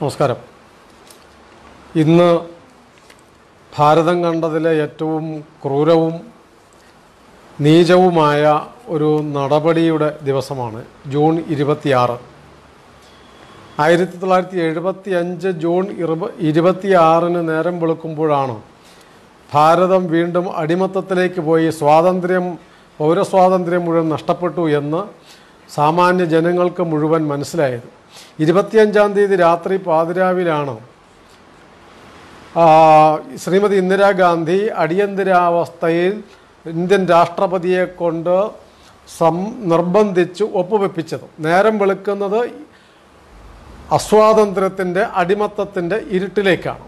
നമസ്കാരം ഇന്ന് ഭാരതം കണ്ടതിലെ ഏറ്റവും ക്രൂരവും നീചവുമായ ഒരു നടപടിയുടെ ദിവസമാണ് ജൂൺ ഇരുപത്തിയാറ് ആയിരത്തി തൊള്ളായിരത്തി എഴുപത്തി അഞ്ച് ജൂൺ ഇരുപ ഇരുപത്തിയാറിന് നേരം വെളുക്കുമ്പോഴാണ് ഭാരതം വീണ്ടും അടിമത്തത്തിലേക്ക് പോയി സ്വാതന്ത്ര്യം പൗരസ്വാതന്ത്ര്യം മുഴുവൻ നഷ്ടപ്പെട്ടു എന്ന് സാമാന്യ ജനങ്ങൾക്ക് മുഴുവൻ മനസ്സിലായത് ഇരുപത്തിയഞ്ചാം തീയതി രാത്രി പാതിരാവിലാണ് ആ, ശ്രീമതി ഇന്ദിരാഗാന്ധി അടിയന്തരാവസ്ഥയിൽ ഇന്ത്യൻ രാഷ്ട്രപതിയെ കൊണ്ട് സം നിർബന്ധിച്ച് ഒപ്പുവെപ്പിച്ചത് നേരം വെളുക്കുന്നത് അസ്വാതന്ത്ര്യത്തിൻ്റെ അടിമത്തത്തിൻ്റെ ഇരുട്ടിലേക്കാണ്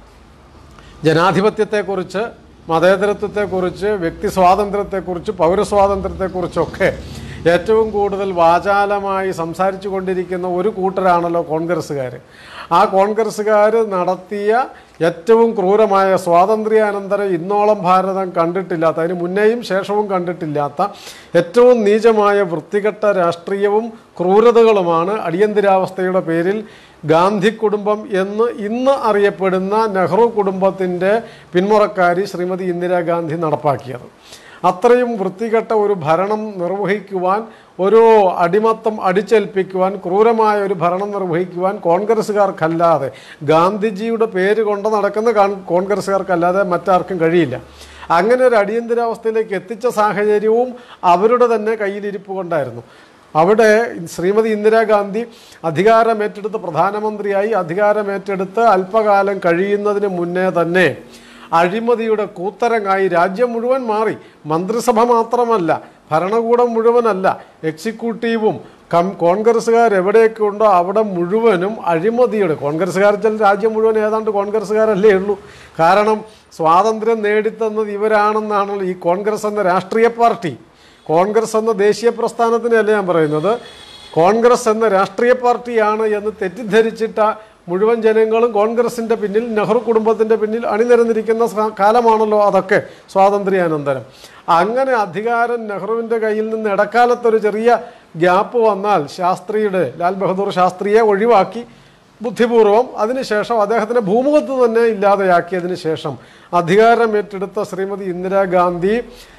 ജനാധിപത്യത്തെക്കുറിച്ച് മതേതരത്വത്തെക്കുറിച്ച് വ്യക്തി സ്വാതന്ത്ര്യത്തെക്കുറിച്ച് പൗരസ്വാതന്ത്ര്യത്തെക്കുറിച്ചൊക്കെ ഏറ്റവും കൂടുതൽ വാചാലമായി സംസാരിച്ചു കൊണ്ടിരിക്കുന്ന ഒരു കൂട്ടരാണല്ലോ കോൺഗ്രസ്സുകാർ ആ കോൺഗ്രസ്സുകാർ നടത്തിയ ഏറ്റവും ക്രൂരമായ സ്വാതന്ത്ര്യാനന്തരം ഇന്നോളം ഭാരതം കണ്ടിട്ടില്ലാത്ത അതിന് മുന്നേയും ശേഷവും കണ്ടിട്ടില്ലാത്ത ഏറ്റവും നീചമായ വൃത്തികെട്ട രാഷ്ട്രീയവും ക്രൂരതകളുമാണ് അടിയന്തരാവസ്ഥയുടെ പേരിൽ ഗാന്ധി കുടുംബം എന്ന് ഇന്ന് അറിയപ്പെടുന്ന നെഹ്റു കുടുംബത്തിൻ്റെ പിന്മുറക്കാരി ശ്രീമതി ഇന്ദിരാഗാന്ധി നടപ്പാക്കിയത് അത്രയും വൃത്തികെട്ട ഒരു ഭരണം നിർവഹിക്കുവാൻ ഒരു അടിമത്തം അടിച്ചേൽപ്പിക്കുവാൻ ക്രൂരമായ ഒരു ഭരണം നിർവഹിക്കുവാൻ കോൺഗ്രസ്സുകാർക്കല്ലാതെ ഗാന്ധിജിയുടെ പേര് കൊണ്ട് നടക്കുന്ന കാൺ- കോൺഗ്രസ്സുകാർക്കല്ലാതെ മറ്റാർക്കും കഴിയില്ല അങ്ങനെ ഒരു അടിയന്തരാവസ്ഥയിലേക്ക് എത്തിച്ച സാഹചര്യവും അവരുടെ തന്നെ കയ്യിലിരിപ്പ് കൊണ്ടായിരുന്നു അവിടെ ശ്രീമതി ഇന്ദിരാഗാന്ധി അധികാരമേറ്റെടുത്ത് പ്രധാനമന്ത്രിയായി അധികാരമേറ്റെടുത്ത് അല്പകാലം കഴിയുന്നതിന് മുന്നേ തന്നെ അഴിമതിയുടെ കൂത്തരങ്ങായി രാജ്യം മുഴുവൻ മാറി മന്ത്രിസഭ മാത്രമല്ല ഭരണകൂടം മുഴുവനല്ല എക്സിക്യൂട്ടീവും കം കോൺഗ്രസ്സുകാർ എവിടെയൊക്കെ ഉണ്ടോ അവിടെ മുഴുവനും അഴിമതിയുടെ കോൺഗ്രസ്സുകാർ ചില രാജ്യം മുഴുവൻ ഏതാണ്ട് കോൺഗ്രസ്സുകാരല്ലേ ഉള്ളൂ കാരണം സ്വാതന്ത്ര്യം നേടിത്തന്നത് ഇവരാണെന്നാണല്ലോ ഈ കോൺഗ്രസ് എന്ന രാഷ്ട്രീയ പാർട്ടി കോൺഗ്രസ് എന്ന ദേശീയ പ്രസ്ഥാനത്തിനല്ല ഞാൻ പറയുന്നത് കോൺഗ്രസ് എന്ന രാഷ്ട്രീയ പാർട്ടിയാണ് എന്ന് തെറ്റിദ്ധരിച്ചിട്ട മുഴുവൻ ജനങ്ങളും കോൺഗ്രസിൻ്റെ പിന്നിൽ നെഹ്റു കുടുംബത്തിൻ്റെ പിന്നിൽ അണിനിരന്നിരിക്കുന്ന സ- കാലമാണല്ലോ അതൊക്കെ സ്വാതന്ത്ര്യാനന്തരം അങ്ങനെ അധികാരം നെഹ്റുവിൻ്റെ കയ്യിൽ നിന്ന് ഇടക്കാലത്തൊരു ചെറിയ ഗ്യാപ്പ് വന്നാൽ ശാസ്ത്രിയുടെ ലാൽ ബഹദൂർ ശാസ്ത്രിയെ ഒഴിവാക്കി ബുദ്ധിപൂർവം അതിനുശേഷം അദ്ദേഹത്തിനെ ഭൂമുഖത്ത് തന്നെ ഇല്ലാതെയാക്കിയതിന് ശേഷം അധികാരം ഏറ്റെടുത്ത ശ്രീമതി ഇന്ദിരാഗാന്ധി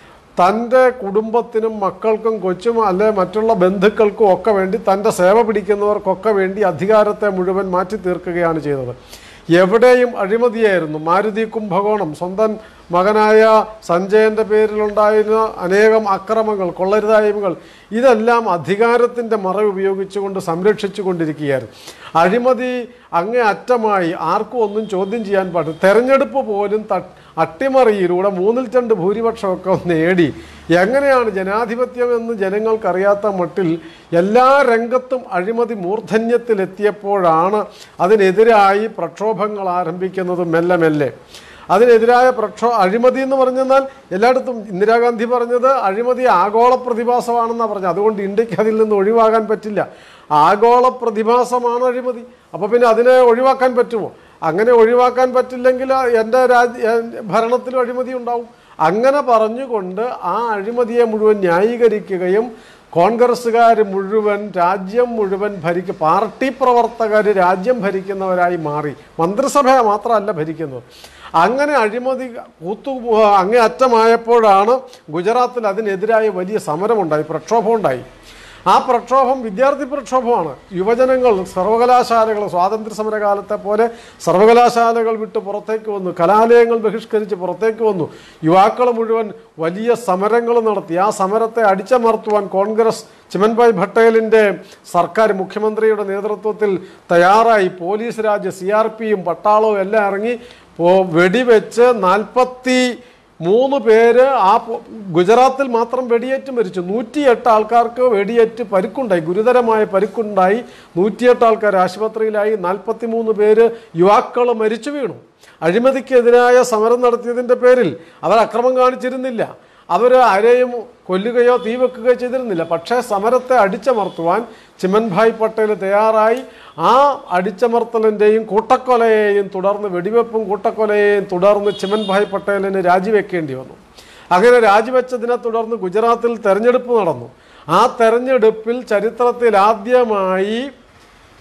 തൻ്റെ കുടുംബത്തിനും മക്കൾക്കും കൊച്ചും അല്ലെ മറ്റുള്ള ബന്ധുക്കൾക്കും ഒക്കെ വേണ്ടി തൻ്റെ സേവ പിടിക്കുന്നവർക്കൊക്കെ വേണ്ടി അധികാരത്തെ മുഴുവൻ മാറ്റി തീർക്കുകയാണ് ചെയ്തത് എവിടെയും അഴിമതിയായിരുന്നു മാരുതി കുംഭകോണം സ്വന്തം മകനായ സഞ്ജയൻ്റെ പേരിലുണ്ടായിരുന്ന അനേകം അക്രമങ്ങൾ കൊള്ളരുതായ്മകൾ ഇതെല്ലാം അധികാരത്തിൻ്റെ മറ ഉപയോഗിച്ചുകൊണ്ട് സംരക്ഷിച്ചു കൊണ്ടിരിക്കുകയായിരുന്നു അഴിമതി അങ്ങേ അറ്റമായി ആർക്കും ഒന്നും ചോദ്യം ചെയ്യാൻ പാടില്ല തെരഞ്ഞെടുപ്പ് പോലും ത അട്ടിമറിയിലൂടെ മൂന്നിൽ രണ്ട് ഭൂരിപക്ഷമൊക്കെ നേടി എങ്ങനെയാണ് ജനാധിപത്യം എന്ന് ജനങ്ങൾക്കറിയാത്ത മട്ടിൽ എല്ലാ രംഗത്തും അഴിമതി മൂർധന്യത്തിലെത്തിയപ്പോഴാണ് അതിനെതിരായി പ്രക്ഷോഭങ്ങൾ ആരംഭിക്കുന്നത് മെല്ലെ മെല്ലെ അതിനെതിരായ പ്രക്ഷോ അഴിമതി എന്ന് പറഞ്ഞാൽ എല്ലായിടത്തും ഇന്ദിരാഗാന്ധി പറഞ്ഞത് അഴിമതി ആഗോള പ്രതിഭാസമാണെന്നാണ് പറഞ്ഞത് അതുകൊണ്ട് ഇന്ത്യക്ക് അതിൽ നിന്ന് ഒഴിവാകാൻ പറ്റില്ല ആഗോള പ്രതിഭാസമാണ് അഴിമതി അപ്പോൾ പിന്നെ അതിനെ ഒഴിവാക്കാൻ പറ്റുമോ അങ്ങനെ ഒഴിവാക്കാൻ പറ്റില്ലെങ്കിൽ എൻ്റെ രാജ്യ ഭരണത്തിലും അഴിമതി ഉണ്ടാവും അങ്ങനെ പറഞ്ഞുകൊണ്ട് ആ അഴിമതിയെ മുഴുവൻ ന്യായീകരിക്കുകയും കോൺഗ്രസ്സുകാർ മുഴുവൻ രാജ്യം മുഴുവൻ ഭരിക്ക പാർട്ടി പ്രവർത്തകർ രാജ്യം ഭരിക്കുന്നവരായി മാറി മന്ത്രിസഭ മാത്രമല്ല ഭരിക്കുന്നത് അങ്ങനെ അഴിമതി കൂത്തു അങ്ങേ അറ്റമായപ്പോഴാണ് ഗുജറാത്തിൽ അതിനെതിരായ വലിയ സമരമുണ്ടായി പ്രക്ഷോഭമുണ്ടായി ആ പ്രക്ഷോഭം വിദ്യാർത്ഥി പ്രക്ഷോഭമാണ് യുവജനങ്ങൾ സർവകലാശാലകൾ സ്വാതന്ത്ര്യ സമരകാലത്തെ പോലെ സർവകലാശാലകൾ വിട്ട് പുറത്തേക്ക് വന്നു കലാലയങ്ങൾ ബഹിഷ്കരിച്ച് പുറത്തേക്ക് വന്നു യുവാക്കൾ മുഴുവൻ വലിയ സമരങ്ങൾ നടത്തി ആ സമരത്തെ അടിച്ചമർത്തുവാൻ കോൺഗ്രസ് ചിമൻഭായ് പട്ടേലിൻ്റെ സർക്കാർ മുഖ്യമന്ത്രിയുടെ നേതൃത്വത്തിൽ തയ്യാറായി പോലീസ് രാജ് സി ആർ പിയും പട്ടാളവും എല്ലാം ഇറങ്ങി പോ- വെടിവെച്ച് നാൽപ്പത്തി മൂന്ന് പേര് ആ പോ- ഗുജറാത്തിൽ മാത്രം വെടിയേറ്റ് മരിച്ചു നൂറ്റിയെട്ട് ആൾക്കാർക്ക് വെടിയേറ്റ് പരിക്കുണ്ടായി ഗുരുതരമായ പരിക്കുണ്ടായി നൂറ്റിയെട്ട് ആൾക്കാർ ആശുപത്രിയിലായി നാൽപ്പത്തി മൂന്ന് പേര് യുവാക്കൾ മരിച്ചു വീണു അഴിമതിക്കെതിരായ സമരം നടത്തിയതിൻ്റെ പേരിൽ അവർ അക്രമം കാണിച്ചിരുന്നില്ല അവർ ആരെയും കൊല്ലുകയോ തീ വെക്കുകയോ ചെയ്തിരുന്നില്ല പക്ഷേ സമരത്തെ അടിച്ചമർത്തുവാൻ ചിമൻഭായ് പട്ടേൽ തയ്യാറായി ആ അടിച്ചമർത്തലിൻ്റെയും കൂട്ടക്കൊലയെയും തുടർന്ന് വെടിവെപ്പും കൂട്ടക്കൊലയെയും തുടർന്ന് ചിമൻഭായ് പട്ടേലിന് രാജിവെക്കേണ്ടി വന്നു അങ്ങനെ രാജിവെച്ചതിനെ തുടർന്ന് ഗുജറാത്തിൽ തെരഞ്ഞെടുപ്പ് നടന്നു ആ തെരഞ്ഞെടുപ്പിൽ ചരിത്രത്തിൽ ആദ്യമായി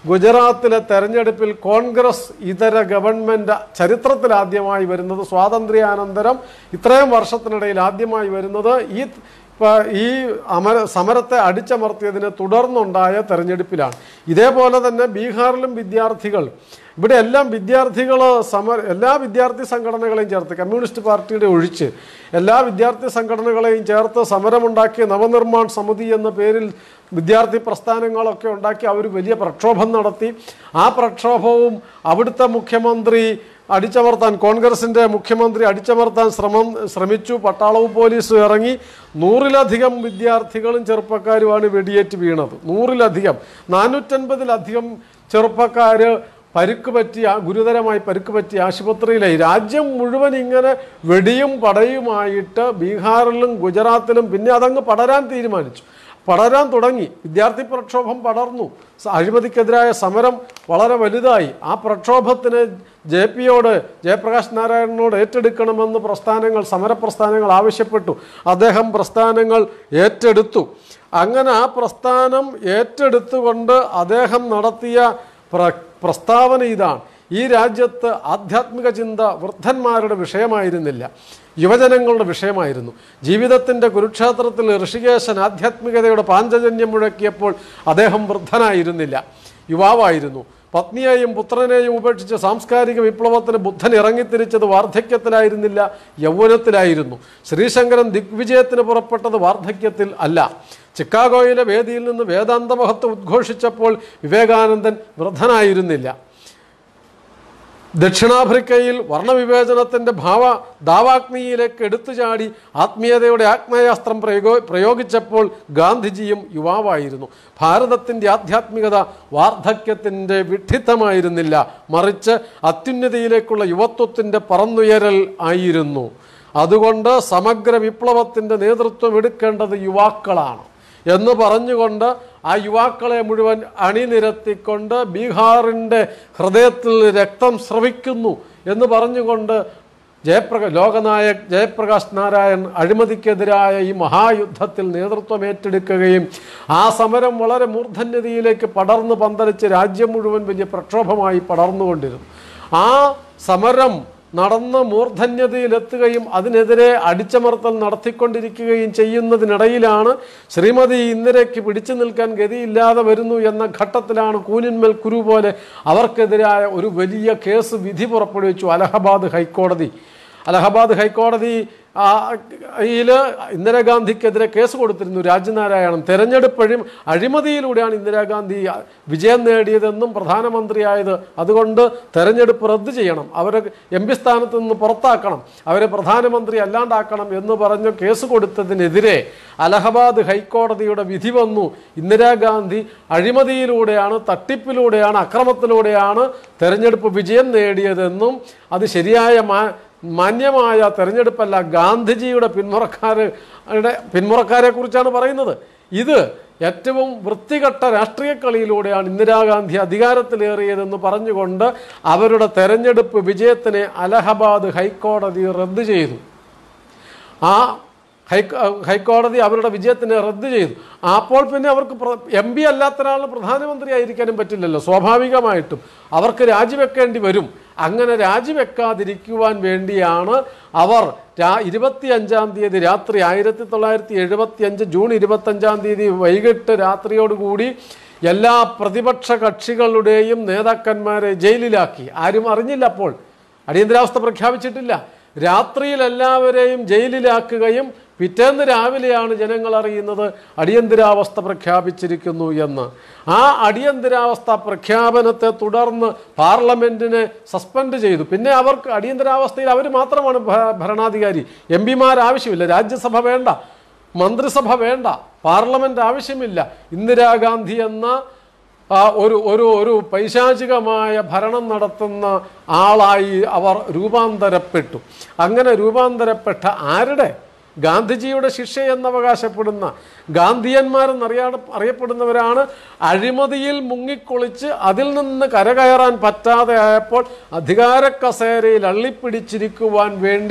ഗുജറാത്തിലെ തെരഞ്ഞെടുപ്പിൽ കോൺഗ്രസ് ഇതര ഗവൺമെൻറ് ചരിത്രത്തിലാദ്യമായി വരുന്നത് സ്വാതന്ത്ര്യാനന്തരം ഇത്രയും വർഷത്തിനിടയിൽ ആദ്യമായി വരുന്നത് ഈ പ- ഈ അമര സമരത്തെ അടിച്ചമർത്തിയതിനെ തുടർന്നുണ്ടായ തെരഞ്ഞെടുപ്പിലാണ് ഇതേപോലെ തന്നെ ബീഹാറിലും വിദ്യാർത്ഥികൾ ഇവിടെ എല്ലാം വിദ്യാർത്ഥികൾ സമര എല്ലാ വിദ്യാർത്ഥി സംഘടനകളെയും ചേർത്ത് കമ്മ്യൂണിസ്റ്റ് പാർട്ടിയുടെ ഒഴിച്ച് എല്ലാ വിദ്യാർത്ഥി സംഘടനകളെയും ചേർത്ത് സമരമുണ്ടാക്കിയ നവനിർമ്മാൺ സമിതി എന്ന പേരിൽ വിദ്യാർത്ഥി പ്രസ്ഥാനങ്ങളൊക്കെ ഉണ്ടാക്കി അവർ വലിയ പ്രക്ഷോഭം നടത്തി ആ പ്രക്ഷോഭവും അവിടുത്തെ മുഖ്യമന്ത്രി അടിച്ചമർത്താൻ കോൺഗ്രസിൻ്റെ മുഖ്യമന്ത്രി അടിച്ചമർത്താൻ ശ്രമം ശ്രമിച്ചു പട്ടാളവും പോലീസും ഇറങ്ങി നൂറിലധികം വിദ്യാർത്ഥികളും ചെറുപ്പക്കാരുമാണ് വെടിയേറ്റ് വീണത് നൂറിലധികം നാനൂറ്റൻപതിലധികം ചെറുപ്പക്കാർ പരുക്ക് പറ്റി ആ- ഗുരുതരമായി പരുക്ക് പറ്റി ആശുപത്രിയിലായി രാജ്യം മുഴുവൻ ഇങ്ങനെ വെടിയും പടയുമായിട്ട് ബീഹാറിലും ഗുജറാത്തിലും പിന്നെ അതങ്ങ് പടരാൻ തീരുമാനിച്ചു പടരാൻ തുടങ്ങി വിദ്യാർത്ഥി പ്രക്ഷോഭം പടർന്നു സ- അഴിമതിക്കെതിരായ സമരം വളരെ വലുതായി ആ പ്രക്ഷോഭത്തിന് ജെ പിയോട് ജയപ്രകാശ് നാരായണനോട് ഏറ്റെടുക്കണമെന്ന് പ്രസ്ഥാനങ്ങൾ സമരപ്രസ്ഥാനങ്ങൾ ആവശ്യപ്പെട്ടു അദ്ദേഹം പ്രസ്ഥാനങ്ങൾ ഏറ്റെടുത്തു അങ്ങനെ ആ പ്രസ്ഥാനം ഏറ്റെടുത്തുകൊണ്ട് അദ്ദേഹം നടത്തിയ പ്ര പ്രസ്താവന ഇതാണ് ഈ രാജ്യത്ത് ആധ്യാത്മിക ചിന്ത വൃദ്ധന്മാരുടെ വിഷയമായിരുന്നില്ല യുവജനങ്ങളുടെ വിഷയമായിരുന്നു ജീവിതത്തിൻ്റെ കുരുക്ഷേത്രത്തിൽ ഋഷികേശൻ ആധ്യാത്മികതയുടെ പാഞ്ചജന്യം മുഴക്കിയപ്പോൾ അദ്ദേഹം വൃദ്ധനായിരുന്നില്ല യുവാവായിരുന്നു പത്നിയെയും പുത്രനെയും ഉപേക്ഷിച്ച് സാംസ്കാരിക വിപ്ലവത്തിന് ബുദ്ധൻ ഇറങ്ങിത്തിരിച്ചത് വാർദ്ധക്യത്തിലായിരുന്നില്ല യൗവനത്തിലായിരുന്നു ശ്രീശങ്കരൻ ദിഗ്വിജയത്തിന് പുറപ്പെട്ടത് വാർദ്ധക്യത്തിൽ അല്ല ചിക്കാഗോയിലെ വേദിയിൽ നിന്ന് വേദാന്ത മഹത്വം ഉദ്ഘോഷിച്ചപ്പോൾ വിവേകാനന്ദൻ വൃദ്ധനായിരുന്നില്ല ദക്ഷിണാഫ്രിക്കയിൽ വർണ്ണവിവേചനത്തിൻ്റെ ഭാവ ദാവാഗ്നിയിലേക്ക് എടുത്തു ചാടി ആത്മീയതയുടെ ആഗ്നേയാസ്ത്രം പ്രയോഗ പ്രയോഗിച്ചപ്പോൾ ഗാന്ധിജിയും യുവാവായിരുന്നു ഭാരതത്തിൻ്റെ ആധ്യാത്മികത വാർദ്ധക്യത്തിൻ്റെ വിഡ്ഢിത്തമായിരുന്നില്ല മറിച്ച് അത്യുന്നതിയിലേക്കുള്ള യുവത്വത്തിൻ്റെ പറന്നുയരൽ ആയിരുന്നു അതുകൊണ്ട് സമഗ്ര വിപ്ലവത്തിൻ്റെ നേതൃത്വം എടുക്കേണ്ടത് യുവാക്കളാണ് എന്ന് പറഞ്ഞുകൊണ്ട് ആ യുവാക്കളെ മുഴുവൻ അണിനിരത്തിക്കൊണ്ട് ബീഹാറിൻ്റെ ഹൃദയത്തിൽ രക്തം സ്രവിക്കുന്നു എന്ന് പറഞ്ഞുകൊണ്ട് ജയപ്രകാശ് ലോകനായക് ജയപ്രകാശ് നാരായൺ അഴിമതിക്കെതിരായ ഈ മഹായുദ്ധത്തിൽ നേതൃത്വം ഏറ്റെടുക്കുകയും ആ സമരം വളരെ മൂർധന്യതയിലേക്ക് പടർന്ന് പന്തലിച്ച് രാജ്യം മുഴുവൻ വലിയ പ്രക്ഷോഭമായി പടർന്നുകൊണ്ടിരുന്നു ആ സമരം നടന്ന് മൂർധന്യതയിലെത്തുകയും അതിനെതിരെ അടിച്ചമർത്തൽ നടത്തിക്കൊണ്ടിരിക്കുകയും ചെയ്യുന്നതിനിടയിലാണ് ശ്രീമതി ഇന്ദിരയ്ക്ക് പിടിച്ചു നിൽക്കാൻ ഗതിയില്ലാതെ വരുന്നു എന്ന ഘട്ടത്തിലാണ് കൂനിന്മേൽ കുരു പോലെ അവർക്കെതിരായ ഒരു വലിയ കേസ് വിധി പുറപ്പെടുവിച്ചു അലഹബാദ് ഹൈക്കോടതി അലഹബാദ് ഹൈക്കോടതി ആ, യിൽ ഇന്ദിരാഗാന്ധിക്കെതിരെ കേസ് കൊടുത്തിരുന്നു രാജ്യനാരായണൻ തെരഞ്ഞെടുപ്പ് അഴി അഴിമതിയിലൂടെയാണ് ഇന്ദിരാഗാന്ധി വിജയം നേടിയതെന്നും പ്രധാനമന്ത്രിയായത് അതുകൊണ്ട് തെരഞ്ഞെടുപ്പ് റദ്ദ് ചെയ്യണം അവരെ എം പി സ്ഥാനത്ത് നിന്ന് പുറത്താക്കണം അവരെ പ്രധാനമന്ത്രി അല്ലാണ്ടാക്കണം എന്ന് പറഞ്ഞ് കേസ് കൊടുത്തതിനെതിരെ അലഹബാദ് ഹൈക്കോടതിയുടെ വിധി വന്നു ഇന്ദിരാഗാന്ധി അഴിമതിയിലൂടെയാണ് തട്ടിപ്പിലൂടെയാണ് അക്രമത്തിലൂടെയാണ് തെരഞ്ഞെടുപ്പ് വിജയം നേടിയതെന്നും അത് ശരിയായ മാ മാന്യമായ തെരഞ്ഞെടുപ്പല്ല ഗാന്ധിജിയുടെ പിന്മുറക്കാരുടെ പിന്മുറക്കാരെ കുറിച്ചാണ് പറയുന്നത് ഇത് ഏറ്റവും വൃത്തികെട്ട രാഷ്ട്രീയ കളിയിലൂടെയാണ് ഇന്ദിരാഗാന്ധി അധികാരത്തിലേറിയതെന്ന് പറഞ്ഞുകൊണ്ട് അവരുടെ തെരഞ്ഞെടുപ്പ് വിജയത്തിനെ അലഹബാദ് ഹൈക്കോടതി റദ്ദ് ചെയ്തു ആ ഹൈ ഹൈക്കോടതി അവരുടെ വിജയത്തിനെ റദ്ദ് ചെയ്തു അപ്പോൾ പിന്നെ അവർക്ക് എം പി അല്ലാത്ത ഒരാൾ പ്രധാനമന്ത്രി ആയിരിക്കാനും പറ്റില്ലല്ലോ സ്വാഭാവികമായിട്ടും അവർക്ക് രാജിവെക്കേണ്ടി വരും അങ്ങനെ രാജിവെക്കാതിരിക്കുവാൻ വേണ്ടിയാണ് അവർ രാ ഇരുപത്തി അഞ്ചാം തീയതി രാത്രി ആയിരത്തി തൊള്ളായിരത്തി എഴുപത്തി അഞ്ച് ജൂൺ ഇരുപത്തഞ്ചാം തീയതി വൈകിട്ട് രാത്രിയോടുകൂടി എല്ലാ പ്രതിപക്ഷ കക്ഷികളുടെയും നേതാക്കന്മാരെ ജയിലിലാക്കി ആരും അറിഞ്ഞില്ല അപ്പോൾ അടിയന്തരാവസ്ഥ പ്രഖ്യാപിച്ചിട്ടില്ല രാത്രിയിൽ എല്ലാവരെയും ജയിലിലാക്കുകയും പിറ്റേന്ന് രാവിലെയാണ് ജനങ്ങൾ അറിയുന്നത് അടിയന്തരാവസ്ഥ പ്രഖ്യാപിച്ചിരിക്കുന്നു എന്ന് ആ അടിയന്തരാവസ്ഥ പ്രഖ്യാപനത്തെ തുടർന്ന് പാർലമെന്റിനെ സസ്പെൻഡ് ചെയ്തു പിന്നെ അവർക്ക് അടിയന്തരാവസ്ഥയിൽ അവർ മാത്രമാണ് ഭ- ഭരണാധികാരി എം പിമാർ ആവശ്യമില്ല രാജ്യസഭ വേണ്ട മന്ത്രിസഭ വേണ്ട പാർലമെന്റ് ആവശ്യമില്ല ഇന്ദിരാഗാന്ധി എന്ന ആ ഒരു ഒരു ഒരു പൈശാചികമായ ഭരണം നടത്തുന്ന ആളായി അവർ രൂപാന്തരപ്പെട്ടു അങ്ങനെ രൂപാന്തരപ്പെട്ട ആരുടെ ഗാന്ധിജിയുടെ ശിക്ഷയെന്ന് അവകാശപ്പെടുന്ന ഗാന്ധിയന്മാരെന്നറിയാ അറിയപ്പെടുന്നവരാണ് അഴിമതിയിൽ മുങ്ങിക്കൊളിച്ച് അതിൽ നിന്ന് കരകയറാൻ പറ്റാതെ ആയപ്പോൾ അധികാര കസേരയിൽ അള്ളിപ്പിടിച്ചിരിക്കുവാൻ വേണ്ടി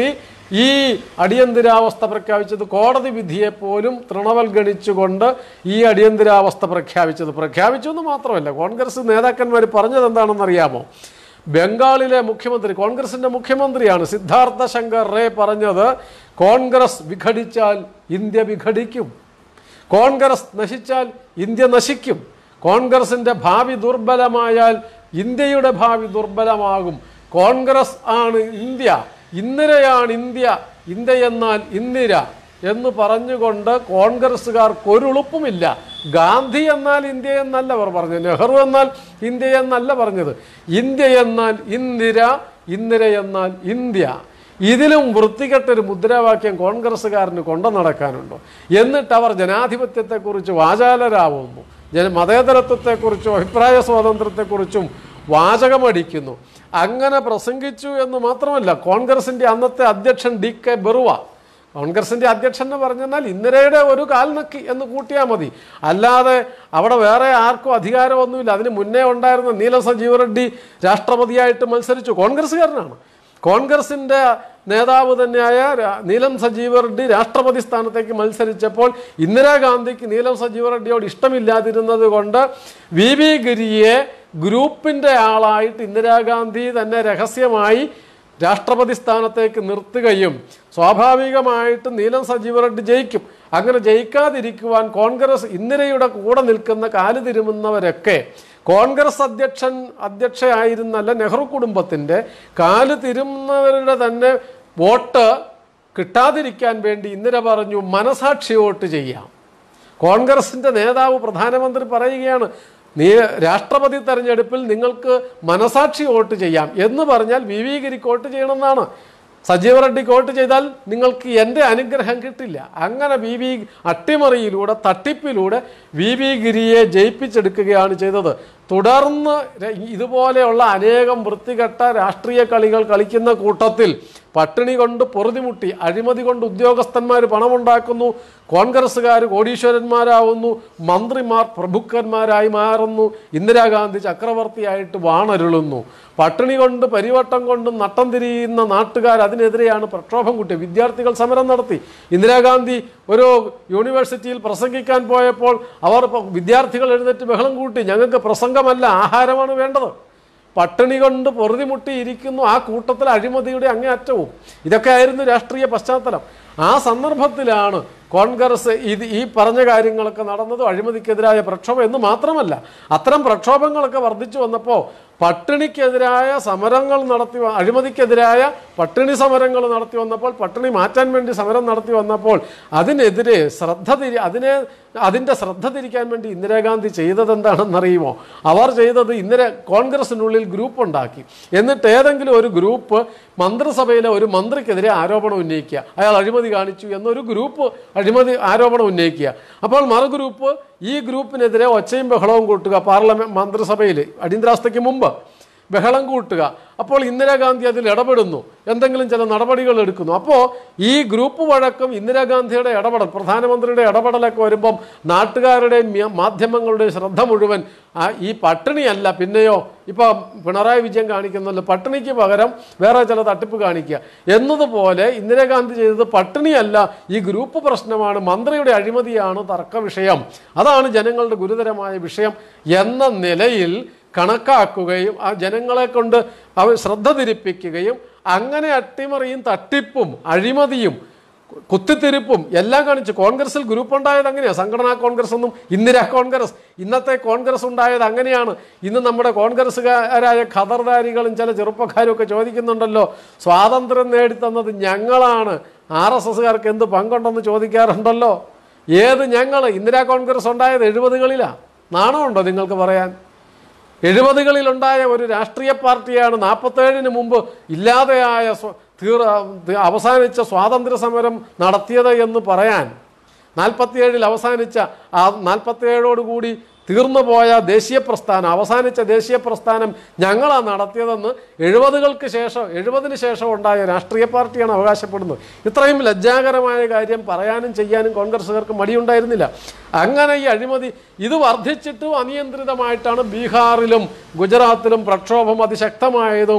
ഈ അടിയന്തരാവസ്ഥ പ്രഖ്യാപിച്ചത് കോടതി വിധിയെ പോലും തൃണവൽഗണിച്ചുകൊണ്ട് ഈ അടിയന്തരാവസ്ഥ പ്രഖ്യാപിച്ചത് പ്രഖ്യാപിച്ചു എന്ന് മാത്രമല്ല കോൺഗ്രസ് നേതാക്കന്മാർ പറഞ്ഞത് എന്താണെന്നറിയാമോ ബംഗാളിലെ മുഖ്യമന്ത്രി കോൺഗ്രസിന്റെ മുഖ്യമന്ത്രിയാണ് സിദ്ധാർത്ഥ ശങ്കർ റേ പറഞ്ഞത് കോൺഗ്രസ് വിഘടിച്ചാൽ ഇന്ത്യ വിഘടിക്കും കോൺഗ്രസ് നശിച്ചാൽ ഇന്ത്യ നശിക്കും കോൺഗ്രസിന്റെ ഭാവി ദുർബലമായാൽ ഇന്ത്യയുടെ ഭാവി ദുർബലമാകും കോൺഗ്രസ് ആണ് ഇന്ത്യ ഇന്ദിരയാണ് ഇന്ത്യ ഇന്ത്യ എന്നാൽ ഇന്ദിര എന്ന് പറഞ്ഞുകൊണ്ട് കോൺഗ്രസ്സുകാർക്ക് ഒരു ഉളുപ്പുമില്ല ഗാന്ധി എന്നാൽ ഇന്ത്യ എന്നല്ല അവർ പറഞ്ഞത് നെഹ്റു എന്നാൽ ഇന്ത്യ എന്നല്ല പറഞ്ഞത് ഇന്ത്യ എന്നാൽ ഇന്ദിര ഇന്ദിര എന്നാൽ ഇന്ത്യ ഇതിലും വൃത്തികെട്ടൊരു മുദ്രാവാക്യം കോൺഗ്രസ്സുകാരന് കൊണ്ടു നടക്കാനുണ്ടോ എന്നിട്ട് അവർ ജനാധിപത്യത്തെക്കുറിച്ച് വാചാലരാവുന്നു ജന മതേതരത്വത്തെക്കുറിച്ചും അഭിപ്രായ സ്വാതന്ത്ര്യത്തെക്കുറിച്ചും വാചകമടിക്കുന്നു അങ്ങനെ പ്രസംഗിച്ചു എന്ന് മാത്രമല്ല കോൺഗ്രസിന്റെ അന്നത്തെ അധ്യക്ഷൻ ഡി കെ ബെറുവ കോൺഗ്രസിന്റെ അധ്യക്ഷൻ എന്ന് പറഞ്ഞാൽ ഇന്ദിരയുടെ ഒരു കാൽ നക്കി എന്ന് കൂട്ടിയാൽ മതി അല്ലാതെ അവിടെ വേറെ ആർക്കും അധികാരമൊന്നുമില്ല അതിന് മുന്നേ ഉണ്ടായിരുന്ന നീലം സജീവ് റെഡ്ഡി രാഷ്ട്രപതിയായിട്ട് മത്സരിച്ചു കോൺഗ്രസ്സുകാരനാണ് കോൺഗ്രസിന്റെ നേതാവ് തന്നെയായ രാ- നീലം സജീവ റെഡ്ഡി രാഷ്ട്രപതി സ്ഥാനത്തേക്ക് മത്സരിച്ചപ്പോൾ ഇന്ദിരാഗാന്ധിക്ക് നീലം സജീവ റെഡ്ഡിയോട് ഇഷ്ടമില്ലാതിരുന്നത് കൊണ്ട് വി വി ഗിരിയെ ഗ്രൂപ്പിന്റെ ആളായിട്ട് ഇന്ദിരാഗാന്ധി തന്നെ രഹസ്യമായി രാഷ്ട്രപതി സ്ഥാനത്തേക്ക് നിർത്തുകയും സ്വാഭാവികമായിട്ട് നീലം സജീവ റെഡ്ഡി ജയിക്കും അങ്ങനെ ജയിക്കാതിരിക്കുവാൻ കോൺഗ്രസ് ഇന്ദിരയുടെ കൂടെ നിൽക്കുന്ന കാല് തിരുമുന്നവരൊക്കെ കോൺഗ്രസ് അധ്യക്ഷൻ അധ്യക്ഷയായിരുന്നല്ല നെഹ്റു കുടുംബത്തിന്റെ കാല് തിരുമുന്നവരുടെ തന്നെ വോട്ട് കിട്ടാതിരിക്കാൻ വേണ്ടി ഇന്ദിര പറഞ്ഞു മനസാക്ഷി വോട്ട് ചെയ്യാം കോൺഗ്രസിന്റെ നേതാവ് പ്രധാനമന്ത്രി പറയുകയാണ് നീ രാഷ്ട്രപതി തെരഞ്ഞെടുപ്പിൽ നിങ്ങൾക്ക് മനസാക്ഷി വോട്ട് ചെയ്യാം എന്ന് പറഞ്ഞാൽ വി വി ഗിരിക്ക് വോട്ട് ചെയ്യണമെന്നാണ് സജീവ റെഡ്ഡിക്ക് വോട്ട് ചെയ്താൽ നിങ്ങൾക്ക് എൻ്റെ അനുഗ്രഹം കിട്ടില്ല അങ്ങനെ വി വി അട്ടിമറിയിലൂടെ തട്ടിപ്പിലൂടെ വി വി ഗിരിയെ ജയിപ്പിച്ചെടുക്കുകയാണ് ചെയ്തത് തുടർന്ന് ര- ഇതുപോലെയുള്ള അനേകം വൃത്തികെട്ട രാഷ്ട്രീയ കളികൾ കളിക്കുന്ന കൂട്ടത്തിൽ പട്ടിണി കൊണ്ട് പൊറുതിമുട്ടി അഴിമതി കൊണ്ട് ഉദ്യോഗസ്ഥന്മാർ പണമുണ്ടാക്കുന്നു കോൺഗ്രസ്സുകാർ കോടീശ്വരന്മാരാവുന്നു മന്ത്രിമാർ പ്രഭുക്കന്മാരായി മാറുന്നു ഇന്ദിരാഗാന്ധി ചക്രവർത്തിയായിട്ട് വാണരുളുന്നു പട്ടിണി കൊണ്ട് പരിവട്ടം കൊണ്ടും നട്ടം തിരിയുന്ന നാട്ടുകാർ അതിനെതിരെയാണ് പ്രക്ഷോഭം കൂട്ടിയത് വിദ്യാർത്ഥികൾ സമരം നടത്തി ഇന്ദിരാഗാന്ധി ഒരു യൂണിവേഴ്സിറ്റിയിൽ പ്രസംഗിക്കാൻ പോയപ്പോൾ അവർ ഇപ്പൊ വിദ്യാർത്ഥികൾ എഴുന്നേറ്റ് ബഹളം കൂട്ടി ഞങ്ങൾക്ക് പ്രസംഗമല്ല ആഹാരമാണ് വേണ്ടത് പട്ടിണി കൊണ്ട് പൊറുതിമുട്ടി ഇരിക്കുന്നു ആ കൂട്ടത്തിൽ അഴിമതിയുടെ അങ്ങേയറ്റവും ഇതൊക്കെ ആയിരുന്നു രാഷ്ട്രീയ പശ്ചാത്തലം ആ സന്ദർഭത്തിലാണ് കോൺഗ്രസ് ഇത് ഈ പറഞ്ഞ കാര്യങ്ങളൊക്കെ നടന്നതും അഴിമതിക്കെതിരായ പ്രക്ഷോഭം എന്ന് മാത്രമല്ല അത്തരം പ്രക്ഷോഭങ്ങളൊക്കെ വർദ്ധിച്ചു വന്നപ്പോൾ പട്ടിണിക്കെതിരായ സമരങ്ങൾ നടത്തി വ- അഴിമതിക്കെതിരായ പട്ടിണി സമരങ്ങൾ നടത്തി വന്നപ്പോൾ പട്ടിണി മാറ്റാൻ വേണ്ടി സമരം നടത്തി വന്നപ്പോൾ അതിനെതിരെ ശ്രദ്ധ തിരി അതിനെ അതിൻ്റെ ശ്രദ്ധ തിരിക്കാൻ വേണ്ടി ഇന്ദിരാഗാന്ധി ചെയ്തത് എന്താണെന്നറിയുമോ അവർ ചെയ്തത് ഇന്ദിര കോൺഗ്രസിനുള്ളിൽ ഗ്രൂപ്പ് ഉണ്ടാക്കി എന്നിട്ട് ഏതെങ്കിലും ഒരു ഗ്രൂപ്പ് മന്ത്രിസഭയിലെ ഒരു മന്ത്രിക്കെതിരെ ആരോപണം ഉന്നയിക്കുക അയാൾ അഴിമതി കാണിച്ചു എന്നൊരു ഗ്രൂപ്പ് അഴിമതി ആരോപണം ഉന്നയിക്കുക അപ്പോൾ മറു ഗ്രൂപ്പ് ഈ ഗ്രൂപ്പിനെതിരെ ഒച്ചയും ബഹളവും കൂട്ടുക പാർലമെന്റ് മന്ത്രിസഭയിൽ അടിയന്തരാവസ്ഥയ്ക്ക് മുമ്പ് ബഹളം കൂട്ടുക അപ്പോൾ ഇന്ദിരാഗാന്ധി അതിൽ ഇടപെടുന്നു എന്തെങ്കിലും ചില നടപടികൾ എടുക്കുന്നു അപ്പോൾ ഈ ഗ്രൂപ്പ് വഴക്കം ഇന്ദിരാഗാന്ധിയുടെ ഇടപെടൽ പ്രധാനമന്ത്രിയുടെ ഇടപെടലൊക്കെ വരുമ്പം നാട്ടുകാരുടെയും മ്യ- മാധ്യമങ്ങളുടെയും ശ്രദ്ധ മുഴുവൻ ആ ഈ പട്ടിണിയല്ല പിന്നെയോ ഇപ്പോൾ പിണറായി വിജയൻ കാണിക്കുന്നല്ലോ പട്ടിണിക്ക് പകരം വേറെ ചില തട്ടിപ്പ് കാണിക്കുക എന്നതുപോലെ ഇന്ദിരാഗാന്ധി ചെയ്തത് പട്ടിണിയല്ല ഈ ഗ്രൂപ്പ് പ്രശ്നമാണ് മന്ത്രിയുടെ അഴിമതിയാണ് തർക്ക വിഷയം അതാണ് ജനങ്ങളുടെ ഗുരുതരമായ വിഷയം എന്ന നിലയിൽ കണക്കാക്കുകയും ആ ജനങ്ങളെ കൊണ്ട് അവർ ശ്രദ്ധ തിരിപ്പിക്കുകയും അങ്ങനെ അട്ടിമറിയും തട്ടിപ്പും അഴിമതിയും കുത്തിത്തിരിപ്പും എല്ലാം കാണിച്ചു കോൺഗ്രസിൽ ഗ്രൂപ്പ് ഉണ്ടായത് അങ്ങനെയാണ് സംഘടനാ കോൺഗ്രസ് ഒന്നും ഇന്ദിരാ കോൺഗ്രസ് ഇന്നത്തെ കോൺഗ്രസ് ഉണ്ടായത് അങ്ങനെയാണ് ഇന്ന് നമ്മുടെ കോൺഗ്രസ്സുകാരായ ഖദർദാരികളും ചില ചെറുപ്പക്കാരും ഒക്കെ ചോദിക്കുന്നുണ്ടല്ലോ സ്വാതന്ത്ര്യം നേടിത്തന്നത് ഞങ്ങളാണ് ആർ എസ് എസ്സുകാർക്ക് എന്ത് പങ്കുണ്ടെന്ന് ചോദിക്കാറുണ്ടല്ലോ ഏത് ഞങ്ങൾ ഇന്ദിരാ കോൺഗ്രസ് ഉണ്ടായത് എഴുപതുകളിലാണ് നാണമുണ്ടോ നിങ്ങൾക്ക് പറയാൻ എഴുപതുകളിലുണ്ടായ ഒരു രാഷ്ട്രീയ പാർട്ടിയാണ് നാൽപ്പത്തേഴിന് മുമ്പ് ഇല്ലാതെയായ സ്വ- തീർ തി- അവസാനിച്ച സ്വാതന്ത്ര്യ സമരം നടത്തിയത് എന്ന് പറയാൻ നാൽപ്പത്തിയേഴിൽ അവസാനിച്ച ആ നാൽപ്പത്തിയേഴോടുകൂടി തീർന്നു പോയ ദേശീയ പ്രസ്ഥാനം അവസാനിച്ച ദേശീയ പ്രസ്ഥാനം ഞങ്ങളാണ് നടത്തിയതെന്ന് എഴുപതുകൾക്ക് ശേഷം എഴുപതിന് ശേഷം ഉണ്ടായ രാഷ്ട്രീയ പാർട്ടിയാണ് അവകാശപ്പെടുന്നത് ഇത്രയും ലജ്ജാകരമായ കാര്യം പറയാനും ചെയ്യാനും കോൺഗ്രസ്സുകാർക്ക് മടിയുണ്ടായിരുന്നില്ല അങ്ങനെ ഈ അഴിമതി ഇത് വർദ്ധിച്ചിട്ടും അനിയന്ത്രിതമായിട്ടാണ് ബീഹാറിലും ഗുജറാത്തിലും പ്രക്ഷോഭം അതിശക്തമായതും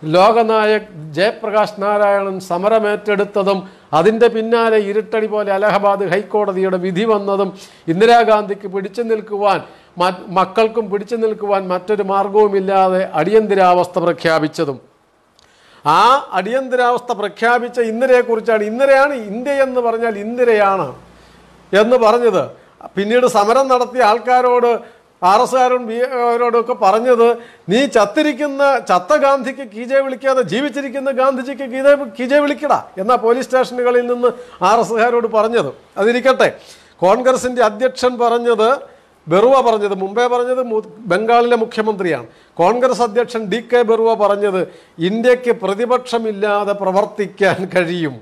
ലോകനായക് ജയപ്രകാശ് നാരായണൻ സമരമേറ്റെടുത്തതും അതിൻ്റെ പിന്നാലെ ഇരുട്ടടി പോലെ അലഹബാദ് ഹൈക്കോടതിയുടെ വിധി വന്നതും ഇന്ദിരാഗാന്ധിക്ക് പിടിച്ചു നിൽക്കുവാൻ മ- മക്കൾക്കും പിടിച്ചു നിൽക്കുവാൻ മറ്റൊരു മാർഗവുമില്ലാതെ അടിയന്തരാവസ്ഥ പ്രഖ്യാപിച്ചതും ആ അടിയന്തരാവസ്ഥ പ്രഖ്യാപിച്ച ഇന്ദിരയെക്കുറിച്ചാണ് ഇന്ദിരയാണ് ഇന്ത്യ എന്ന് പറഞ്ഞാൽ ഇന്ദിരയാണ് എന്ന് പറഞ്ഞത് പിന്നീട് സമരം നടത്തിയ ആൾക്കാരോട് ആർ എസ്കാരോടും ബി അവരോടൊക്കെ പറഞ്ഞത് നീ ചത്തിരിക്കുന്ന ചത്ത ഗാന്ധിക്ക് കീജെ വിളിക്കാതെ ജീവിച്ചിരിക്കുന്ന ഗാന്ധിജിക്ക് കീജെ കീജെ വിളിക്കടാ എന്നാ പോലീസ് സ്റ്റേഷനുകളിൽ നിന്ന് ആർ എസ്കാരോട് പറഞ്ഞത് അതിരിക്കട്ടെ കോൺഗ്രസിന്റെ അധ്യക്ഷൻ പറഞ്ഞത് ബെറുവ പറഞ്ഞത് മുമ്പേ പറഞ്ഞത് മു- ബംഗാളിലെ മുഖ്യമന്ത്രിയാണ് കോൺഗ്രസ് അധ്യക്ഷൻ ഡി കെ ബെറുവ പറഞ്ഞത് ഇന്ത്യക്ക് പ്രതിപക്ഷമില്ലാതെ പ്രവർത്തിക്കാൻ കഴിയും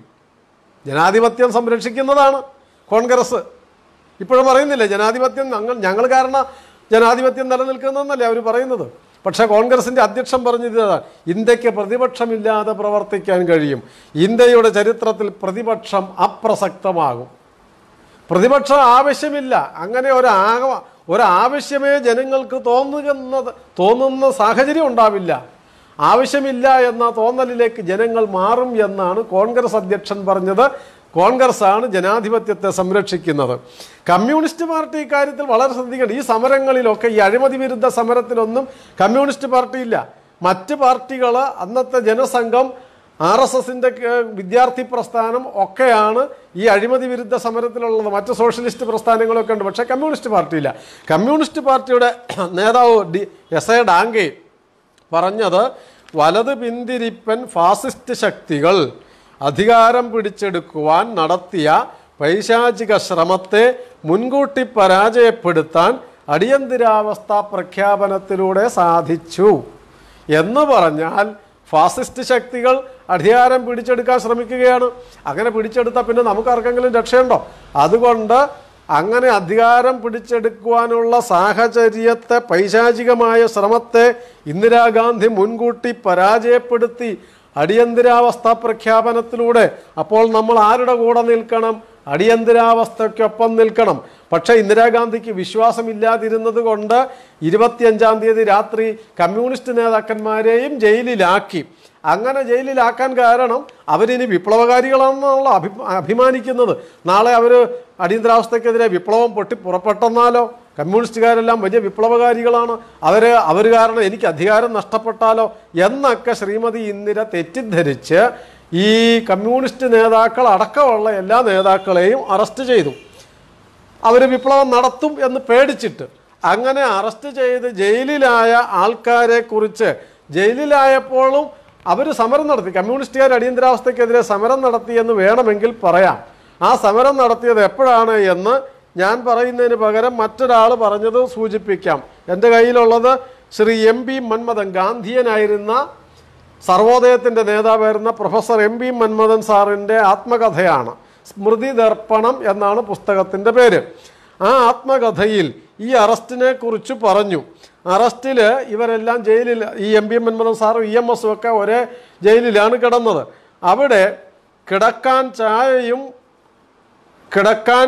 ജനാധിപത്യം സംരക്ഷിക്കുന്നതാണ് കോൺഗ്രസ് ഇപ്പോഴും പറയുന്നില്ലേ ജനാധിപത്യം ഞങ്ങൾ ഞങ്ങൾ കാരണം ജനാധിപത്യം നിലനിൽക്കുന്നതെന്നല്ലേ അവർ പറയുന്നത് പക്ഷേ കോൺഗ്രസിന്റെ അധ്യക്ഷൻ പറഞ്ഞത് ഇതാണ് ഇന്ത്യക്ക് പ്രതിപക്ഷമില്ലാതെ പ്രവർത്തിക്കാൻ കഴിയും ഇന്ത്യയുടെ ചരിത്രത്തിൽ പ്രതിപക്ഷം അപ്രസക്തമാകും പ്രതിപക്ഷം ആവശ്യമില്ല അങ്ങനെ ഒരു ആക ഒരാവശ്യമേ ജനങ്ങൾക്ക് തോന്നുന്നത് തോന്നുന്ന സാഹചര്യം ഉണ്ടാവില്ല ആവശ്യമില്ല എന്ന തോന്നലിലേക്ക് ജനങ്ങൾ മാറും എന്നാണ് കോൺഗ്രസ് അധ്യക്ഷൻ പറഞ്ഞത് കോൺഗ്രസ് ആണ് ജനാധിപത്യത്തെ സംരക്ഷിക്കുന്നത് കമ്മ്യൂണിസ്റ്റ് പാർട്ടി ഇക്കാര്യത്തിൽ വളരെ ശ്രദ്ധിക്കണം ഈ സമരങ്ങളിലൊക്കെ ഈ അഴിമതി വിരുദ്ധ സമരത്തിലൊന്നും കമ്മ്യൂണിസ്റ്റ് പാർട്ടി ഇല്ല മറ്റ് പാർട്ടികൾ അന്നത്തെ ജനസംഘം ആർ എസ് എസിന്റെ വിദ്യാർത്ഥി പ്രസ്ഥാനം ഒക്കെയാണ് ഈ അഴിമതി വിരുദ്ധ സമരത്തിലുള്ളത് മറ്റ് സോഷ്യലിസ്റ്റ് പ്രസ്ഥാനങ്ങളൊക്കെ ഉണ്ട് പക്ഷേ കമ്മ്യൂണിസ്റ്റ് പാർട്ടിയില്ല കമ്മ്യൂണിസ്റ്റ് പാർട്ടിയുടെ നേതാവ് ഡി എസ് എ ഡാങ്കെ പറഞ്ഞത് വലത് പിന്തിരിപ്പൻ ഫാസിസ്റ്റ് ശക്തികൾ അധികാരം പിടിച്ചെടുക്കുവാൻ നടത്തിയ പൈശാചിക ശ്രമത്തെ മുൻകൂട്ടി പരാജയപ്പെടുത്താൻ അടിയന്തരാവസ്ഥ പ്രഖ്യാപനത്തിലൂടെ സാധിച്ചു എന്ന് പറഞ്ഞാൽ ഫാസിസ്റ്റ് ശക്തികൾ അധികാരം പിടിച്ചെടുക്കാൻ ശ്രമിക്കുകയാണ് അങ്ങനെ പിടിച്ചെടുത്താൽ പിന്നെ നമുക്ക് ആർക്കെങ്കിലും രക്ഷയുണ്ടോ അതുകൊണ്ട് അങ്ങനെ അധികാരം പിടിച്ചെടുക്കുവാനുള്ള സാഹചര്യത്തെ പൈശാചികമായ ശ്രമത്തെ ഇന്ദിരാഗാന്ധി മുൻകൂട്ടി പരാജയപ്പെടുത്തി അടിയന്തരാവസ്ഥ പ്രഖ്യാപനത്തിലൂടെ അപ്പോൾ നമ്മൾ ആരുടെ കൂടെ നിൽക്കണം അടിയന്തരാവസ്ഥയ്ക്കൊപ്പം നിൽക്കണം പക്ഷേ ഇന്ദിരാഗാന്ധിക്ക് വിശ്വാസമില്ലാതിരുന്നത് കൊണ്ട് ഇരുപത്തിയഞ്ചാം തീയതി രാത്രി കമ്മ്യൂണിസ്റ്റ് നേതാക്കന്മാരെയും ജയിലിലാക്കി അങ്ങനെ ജയിലിലാക്കാൻ കാരണം അവരിനി വിപ്ലവകാരികളാണെന്നുള്ള അഭി അഭിമാനിക്കുന്നത് നാളെ അവർ അടിയന്തരാവസ്ഥക്കെതിരെ വിപ്ലവം പൊട്ടി പുറപ്പെട്ടെന്നാലോ കമ്മ്യൂണിസ്റ്റുകാരെല്ലാം വലിയ വിപ്ലവകാരികളാണ് അവർ അവർ കാരണം എനിക്ക് അധികാരം നഷ്ടപ്പെട്ടാലോ എന്നൊക്കെ ശ്രീമതി ഇന്ദിര തെറ്റിദ്ധരിച്ച് ഈ കമ്മ്യൂണിസ്റ്റ് നേതാക്കൾ അടക്കമുള്ള എല്ലാ നേതാക്കളെയും അറസ്റ്റ് ചെയ്തു അവർ വിപ്ലവം നടത്തും എന്ന് പേടിച്ചിട്ട് അങ്ങനെ അറസ്റ്റ് ചെയ്ത് ജയിലിലായ ആൾക്കാരെ കുറിച്ച് ജയിലിലായപ്പോഴും അവർ സമരം നടത്തി കമ്മ്യൂണിസ്റ്റുകാർ അടിയന്തരാവസ്ഥയ്ക്കെതിരെ സമരം നടത്തി എന്ന് വേണമെങ്കിൽ പറയാം ആ സമരം നടത്തിയത് എപ്പോഴാണ് എന്ന് ഞാൻ പറയുന്നതിന് പകരം മറ്റൊരാൾ പറഞ്ഞത് സൂചിപ്പിക്കാം എൻ്റെ കയ്യിലുള്ളത് ശ്രീ എം പി മന്മഥൻ ഗാന്ധിയനായിരുന്ന സർവോദയത്തിൻ്റെ നേതാവായിരുന്ന പ്രൊഫസർ എം പി മന്മഥൻ സാറിൻ്റെ ആത്മകഥയാണ് സ്മൃതി ദർപ്പണം എന്നാണ് പുസ്തകത്തിൻ്റെ പേര് ആ ആത്മകഥയിൽ ഈ അറസ്റ്റിനെ കുറിച്ച് പറഞ്ഞു അറസ്റ്റിൽ ഇവരെല്ലാം ജയിലിൽ ഈ എം പി മന്മഥൻ സാറും ഇ എം എസും ഒക്കെ ഒരേ ജയിലിലാണ് കിടന്നത് അവിടെ കിടക്കാൻ ചായയും കിടക്കാൻ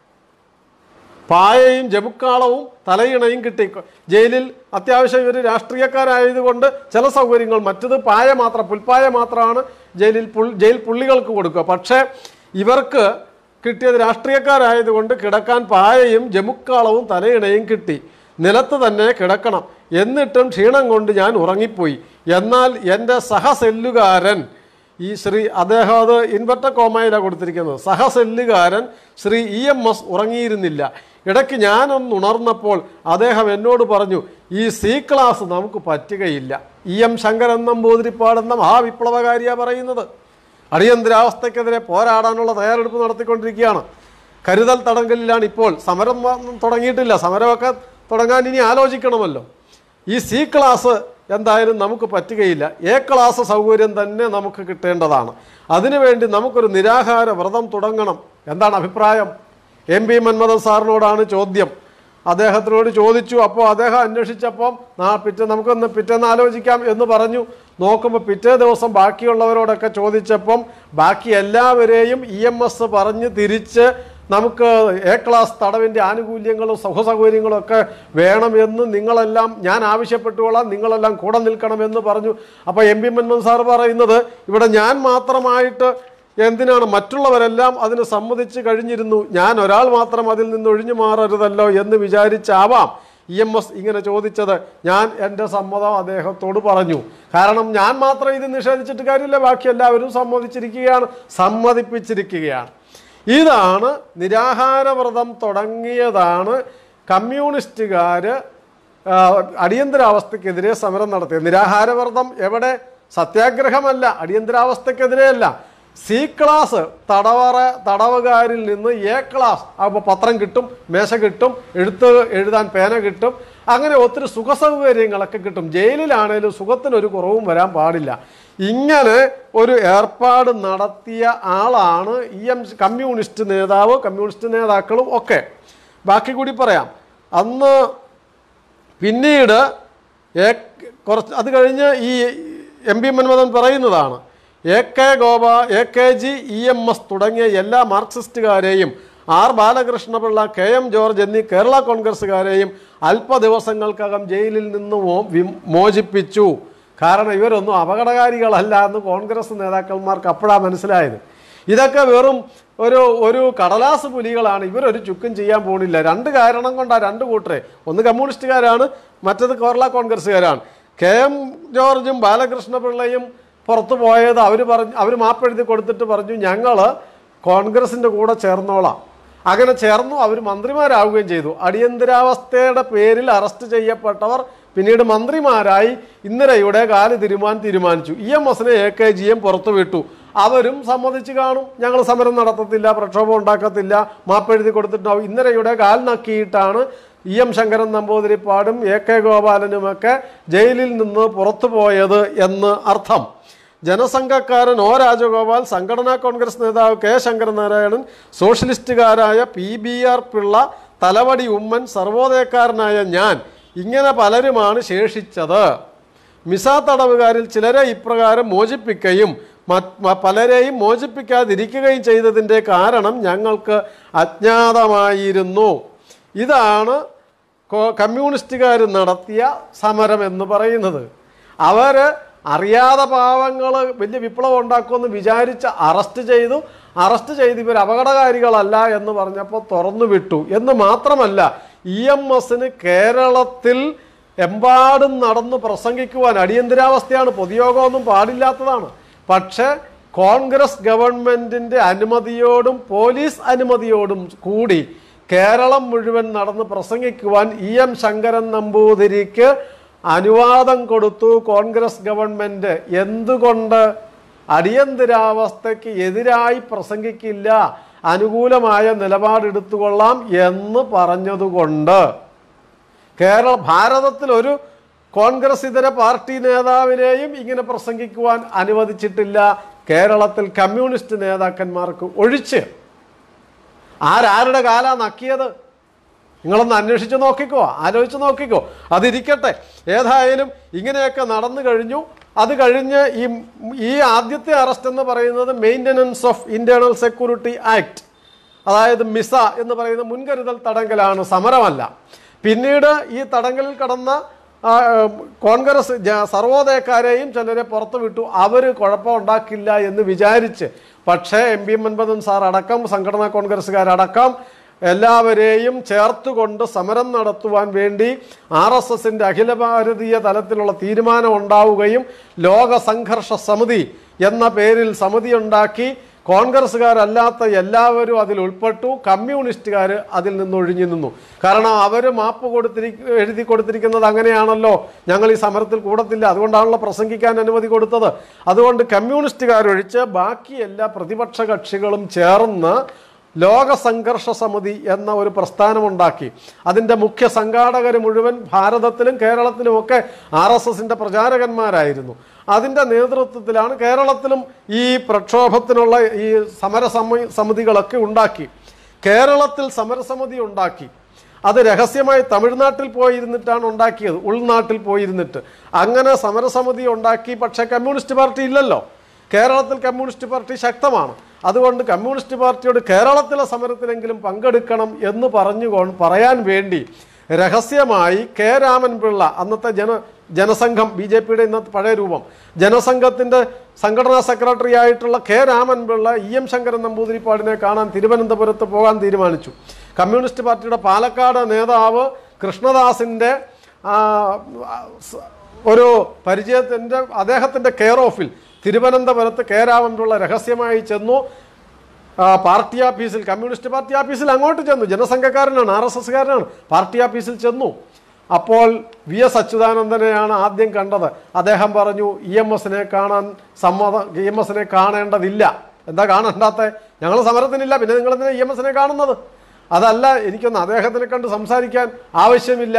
പായയും ജമുക്കാളവും തലയിണയും കിട്ടി ജയിലിൽ അത്യാവശ്യം ഇവർ രാഷ്ട്രീയക്കാരായതുകൊണ്ട് ചില സൗകര്യങ്ങൾ മറ്റത് പായ മാത്രം പുൽപ്പായ മാത്രമാണ് ജയിലിൽ പുൾ ജയിൽ പുള്ളികൾക്ക് കൊടുക്കുക പക്ഷേ ഇവർക്ക് കിട്ടിയത് രാഷ്ട്രീയക്കാരായതുകൊണ്ട് കിടക്കാൻ പായയും ജമുക്കാളവും തലയിണയും കിട്ടി നിലത്ത് തന്നെ കിടക്കണം എന്നിട്ടും ക്ഷീണം കൊണ്ട് ഞാൻ ഉറങ്ങിപ്പോയി എന്നാൽ എൻ്റെ സഹസെല്ലുകാരൻ ഈ ശ്രീ അദ്ദേഹം അത് ഇൻവെർട്ടർ കോമയിലാണ് കൊടുത്തിരിക്കുന്നത് സഹസെല്ലുകാരൻ ശ്രീ ഇ എം എസ് ഉറങ്ങിയിരുന്നില്ല ഇടയ്ക്ക് ഞാനൊന്ന് ഉണർന്നപ്പോൾ അദ്ദേഹം എന്നോട് പറഞ്ഞു ഈ സി ക്ലാസ് നമുക്ക് പറ്റുകയില്ല ഇ എം ശങ്കരൻ നമ്പൂതിരി പാടുന്ന മഹാവിപ്ലവകാരിയാണ് പറയുന്നത് അടിയന്തരാവസ്ഥക്കെതിരെ പോരാടാനുള്ള തയ്യാറെടുപ്പ് നടത്തിക്കൊണ്ടിരിക്കുകയാണ് കരുതൽ തടങ്കലിലാണ് ഇപ്പോൾ സമരം വ- തുടങ്ങിയിട്ടില്ല സമരമൊക്കെ തുടങ്ങാൻ ഇനി ആലോചിക്കണമല്ലോ ഈ സി ക്ലാസ് എന്തായാലും നമുക്ക് പറ്റുകയില്ല എ ക്ലാസ് സൗകര്യം തന്നെ നമുക്ക് കിട്ടേണ്ടതാണ് അതിനുവേണ്ടി നമുക്കൊരു നിരാഹാര വ്രതം തുടങ്ങണം എന്താണ് അഭിപ്രായം എം പി മന്മഥൻ സാറിനോടാണ് ചോദ്യം അദ്ദേഹത്തിനോട് ചോദിച്ചു അപ്പോൾ അദ്ദേഹം അന്വേഷിച്ചപ്പം നാ പിറ്റേ നമുക്കൊന്ന് പിറ്റേന്ന് ആലോചിക്കാം എന്ന് പറഞ്ഞു നോക്കുമ്പോൾ പിറ്റേ ദിവസം ബാക്കിയുള്ളവരോടൊക്കെ ചോദിച്ചപ്പം ബാക്കി എല്ലാവരെയും ഇ എം എസ് പറഞ്ഞ് തിരിച്ച് നമുക്ക് എ ക്ലാസ് തടവിൻ്റെ ആനുകൂല്യങ്ങളും സുഖസൗകര്യങ്ങളും ഒക്കെ വേണമെന്ന് നിങ്ങളെല്ലാം ഞാൻ ആവശ്യപ്പെട്ടുകൊള്ളാം നിങ്ങളെല്ലാം കൂടെ നിൽക്കണമെന്ന് പറഞ്ഞു അപ്പോൾ എം പി മൻമോഹൻ സാർ പറയുന്നത് ഇവിടെ ഞാൻ മാത്രമായിട്ട് എന്തിനാണ് മറ്റുള്ളവരെല്ലാം അതിന് സമ്മതിച്ച് കഴിഞ്ഞിരുന്നു ഞാൻ ഒരാൾ മാത്രം അതിൽ നിന്ന് ഒഴിഞ്ഞു മാറരുതല്ലോ എന്ന് വിചാരിച്ചാവാം ഇ എം എസ് ഇങ്ങനെ ചോദിച്ചത് ഞാൻ എൻ്റെ സമ്മതം അദ്ദേഹത്തോട് പറഞ്ഞു കാരണം ഞാൻ മാത്രം ഇത് നിഷേധിച്ചിട്ട് കാര്യമില്ല ബാക്കി എല്ലാവരും സമ്മതിച്ചിരിക്കുകയാണ് സമ്മതിപ്പിച്ചിരിക്കുകയാണ് ഇതാണ് നിരാഹാരവ്രതം തുടങ്ങിയതാണ് കമ്മ്യൂണിസ്റ്റുകാർ അടിയന്തരാവസ്ഥക്കെതിരെ സമരം നടത്തിയത് നിരാഹാരവ്രതം എവിടെ സത്യാഗ്രഹമല്ല അടിയന്തരാവസ്ഥക്കെതിരെയല്ല സി ക്ലാസ് തടവറ തടവുകാരിൽ നിന്ന് എ ക്ലാസ് അപ്പോൾ പത്രം കിട്ടും മേശ കിട്ടും എഴുത്ത് എഴുതാൻ പേന കിട്ടും അങ്ങനെ ഒത്തിരി സുഖസൗകര്യങ്ങളൊക്കെ കിട്ടും ജയിലിലാണേലും സുഖത്തിനൊരു കുറവും വരാൻ പാടില്ല ഇങ്ങനെ ഒരു ഏർപ്പാട് നടത്തിയ ആളാണ് ഇ എം കമ്മ്യൂണിസ്റ്റ് നേതാവ് കമ്മ്യൂണിസ്റ്റ് നേതാക്കളും ഒക്കെ ബാക്കി കൂടി പറയാം അന്ന് പിന്നീട് എ- കുറച്ച് അത് കഴിഞ്ഞ് ഈ എം പി മൻമോഹൻ പറയുന്നതാണ് എ കെ ഗോപ A K G E M S തുടങ്ങിയ എല്ലാ മാർക്സിസ്റ്റുകാരെയും R Balakrishna Pillai K M George എന്നീ കേരള കോൺഗ്രസ്സുകാരെയും അല്പ ദിവസങ്ങൾക്കകം ജയിലിൽ നിന്ന് മോ- വി- മോചിപ്പിച്ചു കാരണം ഇവരൊന്നും അപകടകാരികളല്ല എന്ന് കോൺഗ്രസ് നേതാക്കന്മാർക്ക് അപ്പോഴാണ് മനസ്സിലായത് ഇതൊക്കെ വെറും ഒരു ഒരു കടലാസ് പുലികളാണ് ഇവരൊരു ചുക്കും ചെയ്യാൻ പോണില്ല രണ്ട് കാരണം കൊണ്ടാണ് രണ്ട് കൂട്ടരെ ഒന്ന് കമ്മ്യൂണിസ്റ്റുകാരാണ് മറ്റത് കേരള കോൺഗ്രസ്സുകാരാണ് കെ എം ജോർജും ബാലകൃഷ്ണപിള്ളയും പുറത്തു പോയത് അവർ പറഞ്ഞു അവർ മാപ്പെഴുതി കൊടുത്തിട്ട് പറഞ്ഞു ഞങ്ങൾ കോൺഗ്രസിൻ്റെ കൂടെ ചേർന്നോളാം അങ്ങനെ ചേർന്നു അവർ മന്ത്രിമാരാവുകയും ചെയ്തു അടിയന്തരാവസ്ഥയുടെ പേരിൽ അറസ്റ്റ് ചെയ്യപ്പെട്ടവർ പിന്നീട് മന്ത്രിമാരായി ഇന്ദിരയുടെ കാല് തിരുമാൻ തീരുമാനിച്ചു ഇ എം എസിനെ എ കെ ജിയും പുറത്തുവിട്ടു അവരും സമ്മതിച്ച് കാണും ഞങ്ങൾ സമരം നടത്തത്തില്ല പ്രക്ഷോഭം ഉണ്ടാക്കത്തില്ല മാപ്പെഴുതി കൊടുത്തിട്ടുണ്ടാവും ഇന്ദിരയുടെ കാൽ നക്കിയിട്ടാണ് ഇ എം ശങ്കരൻ നമ്പൂതിരിപ്പാടും എ കെ ഗോപാലനുമൊക്കെ ജയിലിൽ നിന്ന് പുറത്തു പോയത് എന്ന് അർത്ഥം ജനസംഘക്കാരൻ ഒ രാജഗോപാൽ സംഘടനാ കോൺഗ്രസ് നേതാവ് കെ ശങ്കരനാരായണൻ സോഷ്യലിസ്റ്റുകാരായ P B R Pillai Thalavadi Oommen സർവോദയക്കാരനായ ഞാൻ ഇങ്ങനെ പലരുമാണ് ശേഷിച്ചത് മിസ തടവുകാരിൽ ചിലരെ ഇപ്രകാരം മോചിപ്പിക്കുകയും മറ്റ് മ- പലരെയും മോചിപ്പിക്കാതിരിക്കുകയും ചെയ്തതിൻ്റെ കാരണം ഞങ്ങൾക്ക് അജ്ഞാതമായിരുന്നു ഇതാണ് കോ- കമ്മ്യൂണിസ്റ്റുകാർ നടത്തിയ സമരം എന്ന് പറയുന്നത് അവർ അറിയാതെ പാവങ്ങൾ വലിയ വിപ്ലവം ഉണ്ടാക്കുമെന്ന് വിചാരിച്ച് അറസ്റ്റ് ചെയ്തു അറസ്റ്റ് ചെയ്ത് ഇവർ അപകടകാരികളല്ല എന്ന് പറഞ്ഞപ്പോൾ തുറന്നു വിട്ടു എന്ന് മാത്രമല്ല ഇ എം എസിന് കേരളത്തിൽ എമ്പാടും നടന്ന് പ്രസംഗിക്കുവാൻ അടിയന്തരാവസ്ഥയാണ് പൊതുയോഗമൊന്നും പാടില്ലാത്തതാണ് പക്ഷേ കോൺഗ്രസ് ഗവൺമെന്റിന്റെ അനുമതിയോടും പോലീസ് അനുമതിയോടും കൂടി കേരളം മുഴുവൻ നടന്ന് പ്രസംഗിക്കുവാൻ ഇ എം ശങ്കരൻ നമ്പൂതിരിക്ക് അനുവാദം കൊടുത്തു കോൺഗ്രസ് ഗവൺമെന്റ് എന്തുകൊണ്ട് അടിയന്തരാവസ്ഥയ്ക്ക് എതിരായി പ്രസംഗിക്കില്ല അനുകൂലമായ നിലപാടെടുത്തുകൊള്ളാം എന്ന് പറഞ്ഞതുകൊണ്ട് കേരള ഭാരതത്തിൽ ഒരു കോൺഗ്രസ് ഇതര പാർട്ടി നേതാവിനെയും ഇങ്ങനെ പ്രസംഗിക്കുവാൻ അനുവദിച്ചിട്ടില്ല കേരളത്തിൽ കമ്മ്യൂണിസ്റ്റ് നേതാക്കന്മാർക്ക് ഒഴിച്ച് ആരാരുടെ കാലാ നക്കിയത് നിങ്ങളൊന്ന് അന്വേഷിച്ച് നോക്കിക്കോ ആലോചിച്ച് നോക്കിക്കോ അതിരിക്കട്ടെ ഏതായാലും ഇങ്ങനെയൊക്കെ നടന്നു കഴിഞ്ഞു അത് കഴിഞ്ഞ് ഈ ഈ ആദ്യത്തെ അറസ്റ്റ് എന്ന് പറയുന്നത് maintenance of internal security act അതായത് മിസ എന്ന് പറയുന്ന മുൻകരുതൽ തടങ്കലാണ് സമരമല്ല പിന്നീട് ഈ തടങ്കലിൽ കടന്ന ആ, കോൺഗ്രസ് ജ- സർവോദയക്കാരെയും ചിലരെ പുറത്തു വിട്ടു അവർ കുഴപ്പമുണ്ടാക്കില്ല എന്ന് വിചാരിച്ച് പക്ഷേ എം പി മൻപതൻ സാർ അടക്കം സംഘടനാ കോൺഗ്രസ്സുകാരടക്കം എല്ലാവരെയും ചേർത്തുകൊണ്ട് സമരം നടത്തുവാൻ വേണ്ടി ആർ എസ് എസിൻ്റെ അഖില ഭാരതീയ തലത്തിലുള്ള തീരുമാനം ഉണ്ടാവുകയും ലോക സംഘർഷ സമിതി എന്ന പേരിൽ സമിതി ഉണ്ടാക്കി കോൺഗ്രസ്സുകാരല്ലാത്ത എല്ലാവരും അതിൽ ഉൾപ്പെട്ടു കമ്മ്യൂണിസ്റ്റുകാർ അതിൽ നിന്ന് ഒഴിഞ്ഞു നിന്നു കാരണം അവർ മാപ്പ് കൊടുത്തിരി എഴുതി കൊടുത്തിരിക്കുന്നത് അങ്ങനെയാണല്ലോ ഞങ്ങൾ ഈ സമരത്തിൽ കൂടത്തില്ല അതുകൊണ്ടാണല്ലോ പ്രസംഗിക്കാൻ അനുമതി കൊടുത്തത് അതുകൊണ്ട് കമ്മ്യൂണിസ്റ്റുകാരൊഴിച്ച് ബാക്കി എല്ലാ പ്രതിപക്ഷ കക്ഷികളും ചേർന്ന് ലോക സംഘർഷ സമിതി എന്ന ഒരു പ്രസ്ഥാനമുണ്ടാക്കി അതിൻ്റെ മുഖ്യ സംഘാടകർ മുഴുവൻ ഭാരതത്തിലും കേരളത്തിലുമൊക്കെ ആർ എസ് എസിൻ്റെ പ്രചാരകന്മാരായിരുന്നു അതിൻ്റെ നേതൃത്വത്തിലാണ് കേരളത്തിലും ഈ പ്രക്ഷോഭത്തിനുള്ള ഈ സമര സമ- സമിതികളൊക്കെ ഉണ്ടാക്കി കേരളത്തിൽ സമരസമിതി ഉണ്ടാക്കി അത് രഹസ്യമായി തമിഴ്നാട്ടിൽ പോയിരുന്നിട്ടാണ് ഉണ്ടാക്കിയത് ഉൾനാട്ടിൽ പോയിരുന്നിട്ട് അങ്ങനെ സമരസമിതി ഉണ്ടാക്കി പക്ഷേ കമ്മ്യൂണിസ്റ്റ് പാർട്ടി ഇല്ലല്ലോ കേരളത്തിൽ കമ്മ്യൂണിസ്റ്റ് പാർട്ടി ശക്തമാണ് അതുകൊണ്ട് കമ്മ്യൂണിസ്റ്റ് പാർട്ടിയോട് കേരളത്തിലെ സമരത്തിലെങ്കിലും പങ്കെടുക്കണം എന്ന് പറഞ്ഞു കൊ- പറയാൻ വേണ്ടി രഹസ്യമായി കെ രാമൻപിള്ള അന്നത്തെ ജന ജനസംഘം ബി ജെ പിയുടെ ഇന്നത്തെ പഴയ രൂപം ജനസംഘത്തിൻ്റെ സംഘടനാ സെക്രട്ടറി ആയിട്ടുള്ള K Raman Pillai E M Sankaran നമ്പൂതിരിപ്പാടിനെ കാണാൻ തിരുവനന്തപുരത്ത് പോകാൻ തീരുമാനിച്ചു കമ്മ്യൂണിസ്റ്റ് പാർട്ടിയുടെ പാലക്കാട് നേതാവ് കൃഷ്ണദാസിൻ്റെ ആ, സ- ഒരു പരിചയത്തിൻ്റെ അദ്ദേഹത്തിൻ്റെ കെയർ ഓഫിൽ തിരുവനന്തപുരത്ത് കെ രാമൻപിള്ള രഹസ്യമായി ചെന്നു ആ, പാർട്ടി ഓഫീസിൽ കമ്മ്യൂണിസ്റ്റ് പാർട്ടി ഓഫീസിൽ അങ്ങോട്ട് ചെന്നു ജനസംഘക്കാരനാണ് ആർ എസ് എസ്കാരനാണ് പാർട്ടി ഓഫീസിൽ ചെന്നു അപ്പോൾ വി എസ് അച്യുതാനന്ദനെയാണ് ആദ്യം കണ്ടത് അദ്ദേഹം പറഞ്ഞു ഇ എം എസിനെ കാണാൻ സമ്മതം ഇ എം എസിനെ കാണേണ്ടതില്ല എന്താ കാണണ്ടാത്ത ഞങ്ങൾ സമരത്തിനില്ല പിന്നെ നിങ്ങൾ എന്തിനാ ഇ എം എസിനെ കാണുന്നത് അതല്ല എനിക്കൊന്ന് അദ്ദേഹത്തിനെ കണ്ട് സംസാരിക്കാൻ ആവശ്യമില്ല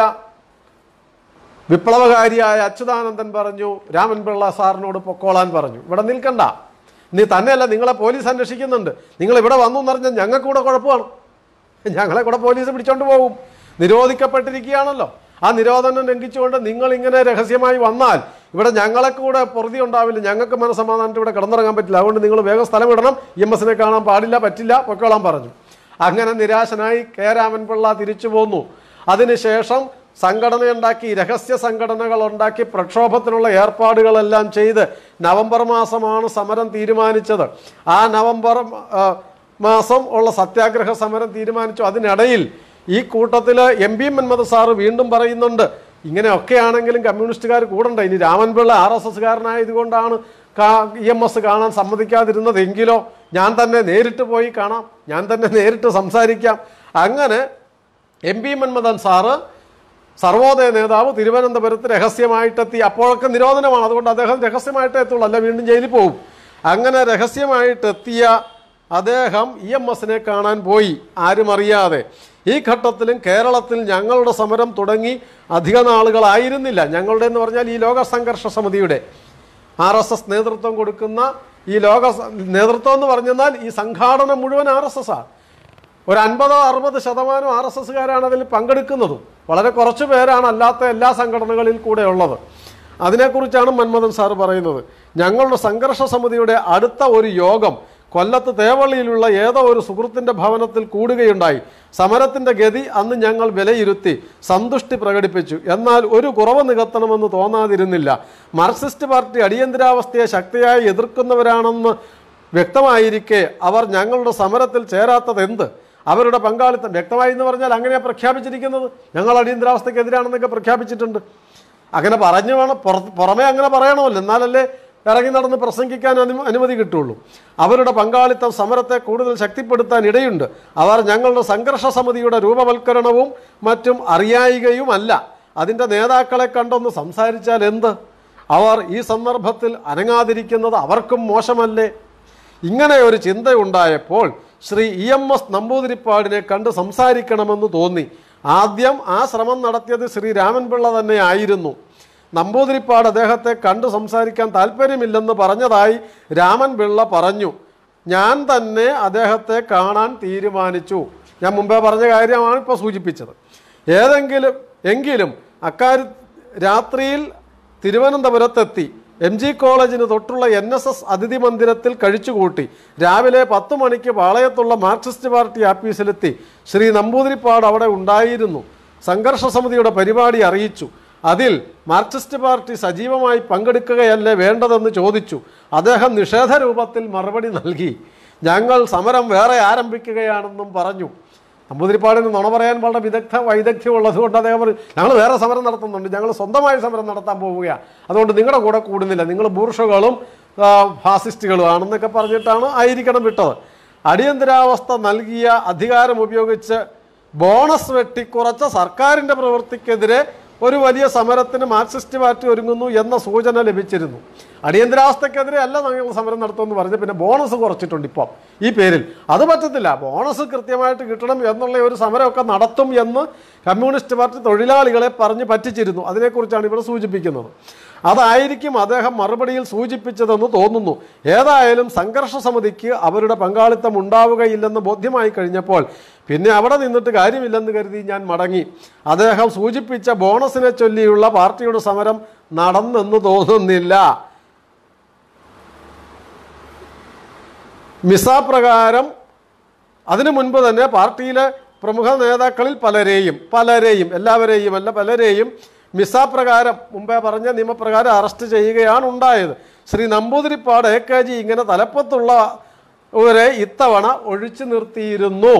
വിപ്ലവകാരിയായ അച്യുതാനന്ദൻ പറഞ്ഞു രാമൻപിള്ള സാറിനോട് പൊക്കോളാൻ പറഞ്ഞു ഇവിടെ നിൽക്കണ്ട നീ തന്നെയല്ല നിങ്ങളെ പോലീസ് അന്വേഷിക്കുന്നുണ്ട് നിങ്ങൾ ഇവിടെ വന്നു എന്നറിഞ്ഞാൽ ഞങ്ങൾക്ക് കൂടെ കുഴപ്പമാണ് ഞങ്ങളെ കൂടെ പോലീസ് പിടിച്ചോണ്ട് പോകും നിരോധിക്കപ്പെട്ടിരിക്കുകയാണല്ലോ ആ നിരോധനം ലംഘിച്ചുകൊണ്ട് നിങ്ങൾ ഇങ്ങനെ രഹസ്യമായി വന്നാൽ ഇവിടെ ഞങ്ങളെ കൂടെ പൊറുതി ഉണ്ടാവില്ല ഞങ്ങൾക്ക് മനസ്സമാധാനത്തിൽ ഇവിടെ കിടന്നിറങ്ങാൻ പറ്റില്ല അതുകൊണ്ട് നിങ്ങൾ വേഗം സ്ഥലം വിടണം എം എസിനെ കാണാൻ പാടില്ല പറ്റില്ല പൊക്കോളാൻ പറഞ്ഞു അങ്ങനെ നിരാശനായി കെ രാമൻപിള്ള തിരിച്ചു പോന്നു അതിനുശേഷം സംഘടനയുണ്ടാക്കി രഹസ്യ സംഘടനകൾ ഉണ്ടാക്കി പ്രക്ഷോഭത്തിനുള്ള ഏർപ്പാടുകളെല്ലാം ചെയ്ത് നവംബർ മാസമാണ് സമരം തീരുമാനിച്ചത് ആ നവംബർ ആ, മാസം ഉള്ള സത്യാഗ്രഹ സമരം തീരുമാനിച്ചു അതിനിടയിൽ ഈ കൂട്ടത്തിൽ എം പി മുഹമ്മദ് സാറ് വീണ്ടും പറയുന്നുണ്ട് ഇങ്ങനെയൊക്കെ ആണെങ്കിലും കമ്മ്യൂണിസ്റ്റുകാർ കൂടണ്ട ഇനി രാമൻപിള്ള ആർ എസ് എസ്കാരനായതുകൊണ്ടാണ് ഇ എം എസ് കാണാൻ സമ്മതിക്കാതിരുന്നതെങ്കിലോ ഞാൻ തന്നെ നേരിട്ട് പോയി കാണാം ഞാൻ തന്നെ നേരിട്ട് സംസാരിക്കാം അങ്ങനെ M P Manmathan sir Sarvodaya നേതാവ് തിരുവനന്തപുരത്ത് രഹസ്യമായിട്ടെത്തി അപ്പോഴൊക്കെ നിരോധനമാണ് അതുകൊണ്ട് അദ്ദേഹം രഹസ്യമായിട്ടേ എത്തുള്ളൂ അല്ല വീണ്ടും ജയിലിൽ പോകും അങ്ങനെ രഹസ്യമായിട്ടെത്തിയ അദ്ദേഹം ഇ എം എസിനെ കാണാൻ പോയി ആരും അറിയാതെ ഈ ഘട്ടത്തിലും കേരളത്തിൽ ഞങ്ങളുടെ സമരം തുടങ്ങി അധിക നാളുകളായിരുന്നില്ല ഞങ്ങളുടെ എന്ന് പറഞ്ഞാൽ ഈ ലോക സംഘർഷ സമിതിയുടെ ആർ എസ് എസ് നേതൃത്വം കൊടുക്കുന്ന ഈ ലോക സ- നേതൃത്വം എന്ന് പറഞ്ഞാൽ ഈ സംഘാടനം മുഴുവൻ ആർ എസ് എസ് ആണ് ഒരു അൻപതോ അറുപത് ശതമാനം ആർ എസ് എസ്സുകാരാണ് അതിൽ പങ്കെടുക്കുന്നതും വളരെ കുറച്ച് പേരാണ് അല്ലാത്ത എല്ലാ സംഘടനകളിൽ കൂടെ ഉള്ളത് അതിനെക്കുറിച്ചാണ് മന്മഥൻ സാറ് പറയുന്നത് ഞങ്ങളുടെ സംഘർഷ സമിതിയുടെ അടുത്ത ഒരു യോഗം കൊല്ലത്ത് തേവള്ളിയിലുള്ള ഏതോ ഒരു സുഹൃത്തിൻ്റെ ഭവനത്തിൽ കൂടുകയുണ്ടായി സമരത്തിൻ്റെ ഗതി അന്ന് ഞങ്ങൾ വിലയിരുത്തി സന്തുഷ്ടി പ്രകടിപ്പിച്ചു എന്നാൽ ഒരു കുറവ് നികത്തണമെന്ന് തോന്നാതിരുന്നില്ല മാർക്സിസ്റ്റ് പാർട്ടി അടിയന്തരാവസ്ഥയെ ശക്തിയായി എതിർക്കുന്നവരാണെന്ന് വ്യക്തമായിരിക്കെ അവർ ഞങ്ങളുടെ സമരത്തിൽ ചേരാത്തത് എന്ത് അവരുടെ പങ്കാളിത്തം വ്യക്തമായി എന്ന് പറഞ്ഞാൽ അങ്ങനെയാണ് പ്രഖ്യാപിച്ചിരിക്കുന്നത് ഞങ്ങൾ അടിയന്തരാവസ്ഥക്കെതിരാണെന്നൊക്കെ പ്രഖ്യാപിച്ചിട്ടുണ്ട് അങ്ങനെ പറഞ്ഞു വേണം പുറത്ത് പുറമേ അങ്ങനെ പറയണമല്ലോ എന്നാലല്ലേ ഇറങ്ങി നടന്ന് പ്രസംഗിക്കാൻ അനു അനുമതി കിട്ടുള്ളൂ അവരുടെ പങ്കാളിത്തം സമരത്തെ കൂടുതൽ ശക്തിപ്പെടുത്താൻ ഇടയുണ്ട് അവർ ഞങ്ങളുടെ സംഘർഷ സമിതിയുടെ രൂപവൽക്കരണവും മറ്റും അറിയായികയുമല്ല അതിൻ്റെ നേതാക്കളെ കണ്ടൊന്ന് സംസാരിച്ചാൽ എന്ത് അവർ ഈ സന്ദർഭത്തിൽ അനങ്ങാതിരിക്കുന്നത് അവർക്കും മോശമല്ലേ ഇങ്ങനെ ഒരു ചിന്തയുണ്ടായപ്പോൾ ശ്രീ ഇ എം എസ് നമ്പൂതിരിപ്പാടിനെ കണ്ട് സംസാരിക്കണമെന്ന് തോന്നി ആദ്യം ആ ശ്രമം നടത്തിയത് ശ്രീ രാമൻപിള്ള തന്നെ ആയിരുന്നു നമ്പൂതിരിപ്പാട് അദ്ദേഹത്തെ കണ്ടു സംസാരിക്കാൻ താല്പര്യമില്ലെന്ന് പറഞ്ഞതായി രാമൻപിള്ള പറഞ്ഞു ഞാൻ തന്നെ അദ്ദേഹത്തെ കാണാൻ തീരുമാനിച്ചു ഞാൻ മുമ്പേ പറഞ്ഞ കാര്യമാണ് ഇപ്പോൾ സൂചിപ്പിച്ചത് ഏതെങ്കിലും എങ്കിലും അക്കാര്യ രാത്രിയിൽ തിരുവനന്തപുരത്തെത്തി എം ജി കോളേജിന് തൊട്ടുള്ള എൻ എസ് എസ് അതിഥി മന്ദിരത്തിൽ കഴിച്ചുകൂട്ടി രാവിലെ പത്ത് മണിക്ക് പാളയത്തുള്ള മാർക്സിസ്റ്റ് പാർട്ടി ആഫീസിലെത്തി ശ്രീ നമ്പൂതിരിപ്പാട് അവിടെ ഉണ്ടായിരുന്നു സംഘർഷ സമിതിയുടെ പരിപാടി അറിയിച്ചു അതിൽ മാർക്സിസ്റ്റ് പാർട്ടി സജീവമായി പങ്കെടുക്കുകയല്ലേ വേണ്ടതെന്ന് ചോദിച്ചു അദ്ദേഹം നിഷേധ രൂപത്തിൽ മറുപടി നൽകി ഞങ്ങൾ സമരം വേറെ ആരംഭിക്കുകയാണെന്നും പറഞ്ഞു നമ്പൂതിരിപ്പാടിന് നുണ പറയാൻ വളരെ വിദഗ്ധ വൈദഗ്ധ്യം ഉള്ളതുകൊണ്ട് അദ്ദേഹം പറയും ഞങ്ങൾ വേറെ സമരം നടത്തുന്നുണ്ട് ഞങ്ങൾ സ്വന്തമായി സമരം നടത്താൻ പോവുകയാണ് അതുകൊണ്ട് നിങ്ങളുടെ കൂടെ കൂടുന്നില്ല നിങ്ങൾ ബൂർഷകളും ആ, ഫാസിസ്റ്റുകളും ആണെന്നൊക്കെ പറഞ്ഞിട്ടാണ് ആയിരിക്കണം വിട്ടത് അടിയന്തരാവസ്ഥ നൽകിയ അധികാരം ഉപയോഗിച്ച് ബോണസ് വെട്ടിക്കുറച്ച സർക്കാരിൻ്റെ പ്രവൃത്തിക്കെതിരെ ഒരു വലിയ സമരത്തിന് മാർക്സിസ്റ്റ് പാർട്ടി ഒരുങ്ങുന്നു എന്ന സൂചന ലഭിച്ചിരുന്നു അടിയന്തരാവസ്ഥക്കെതിരെ അല്ല ഞങ്ങൾ സമരം നടത്തുമെന്ന് പറഞ്ഞ് പിന്നെ ബോണസ് കുറച്ചിട്ടുണ്ട് ഇപ്പം ഈ പേരിൽ അത് പറ്റത്തില്ല ബോണസ് കൃത്യമായിട്ട് കിട്ടണം എന്നുള്ള ഒരു സമരമൊക്കെ നടത്തും എന്ന് കമ്മ്യൂണിസ്റ്റ് പാർട്ടി തൊഴിലാളികളെ പറഞ്ഞ് പറ്റിച്ചിരുന്നു അതിനെക്കുറിച്ചാണ് ഇവിടെ സൂചിപ്പിക്കുന്നത് അതായിരിക്കും അദ്ദേഹം മറുപടിയിൽ സൂചിപ്പിച്ചതെന്ന് തോന്നുന്നു ഏതായാലും സംഘർഷ സമിതിക്ക് അവരുടെ പങ്കാളിത്തം ഉണ്ടാവുകയില്ലെന്ന് ബോധ്യമായി കഴിഞ്ഞപ്പോൾ പിന്നെ അവിടെ നിന്നിട്ട് കാര്യമില്ലെന്ന് കരുതി ഞാൻ മടങ്ങി അദ്ദേഹം സൂചിപ്പിച്ച ബോണസിനെ ചൊല്ലിയുള്ള പാർട്ടിയുടെ സമരം നടന്നെന്ന് തോന്നുന്നില്ല മിസ പ്രകാരം അതിനു മുൻപ് തന്നെ പാർട്ടിയിലെ പ്രമുഖ നേതാക്കളിൽ പലരെയും പലരെയും എല്ലാവരെയും അല്ല പലരെയും മിസ പ്രകാരം മുമ്പേ പറഞ്ഞ നിയമപ്രകാരം അറസ്റ്റ് ചെയ്യുകയാണ് ഉണ്ടായത് Shri Namboodiripad A K G ഇങ്ങനെ തലപ്പത്തുള്ളവരെ ഇത്തവണ ഒഴിച്ചു നിർത്തിയിരുന്നു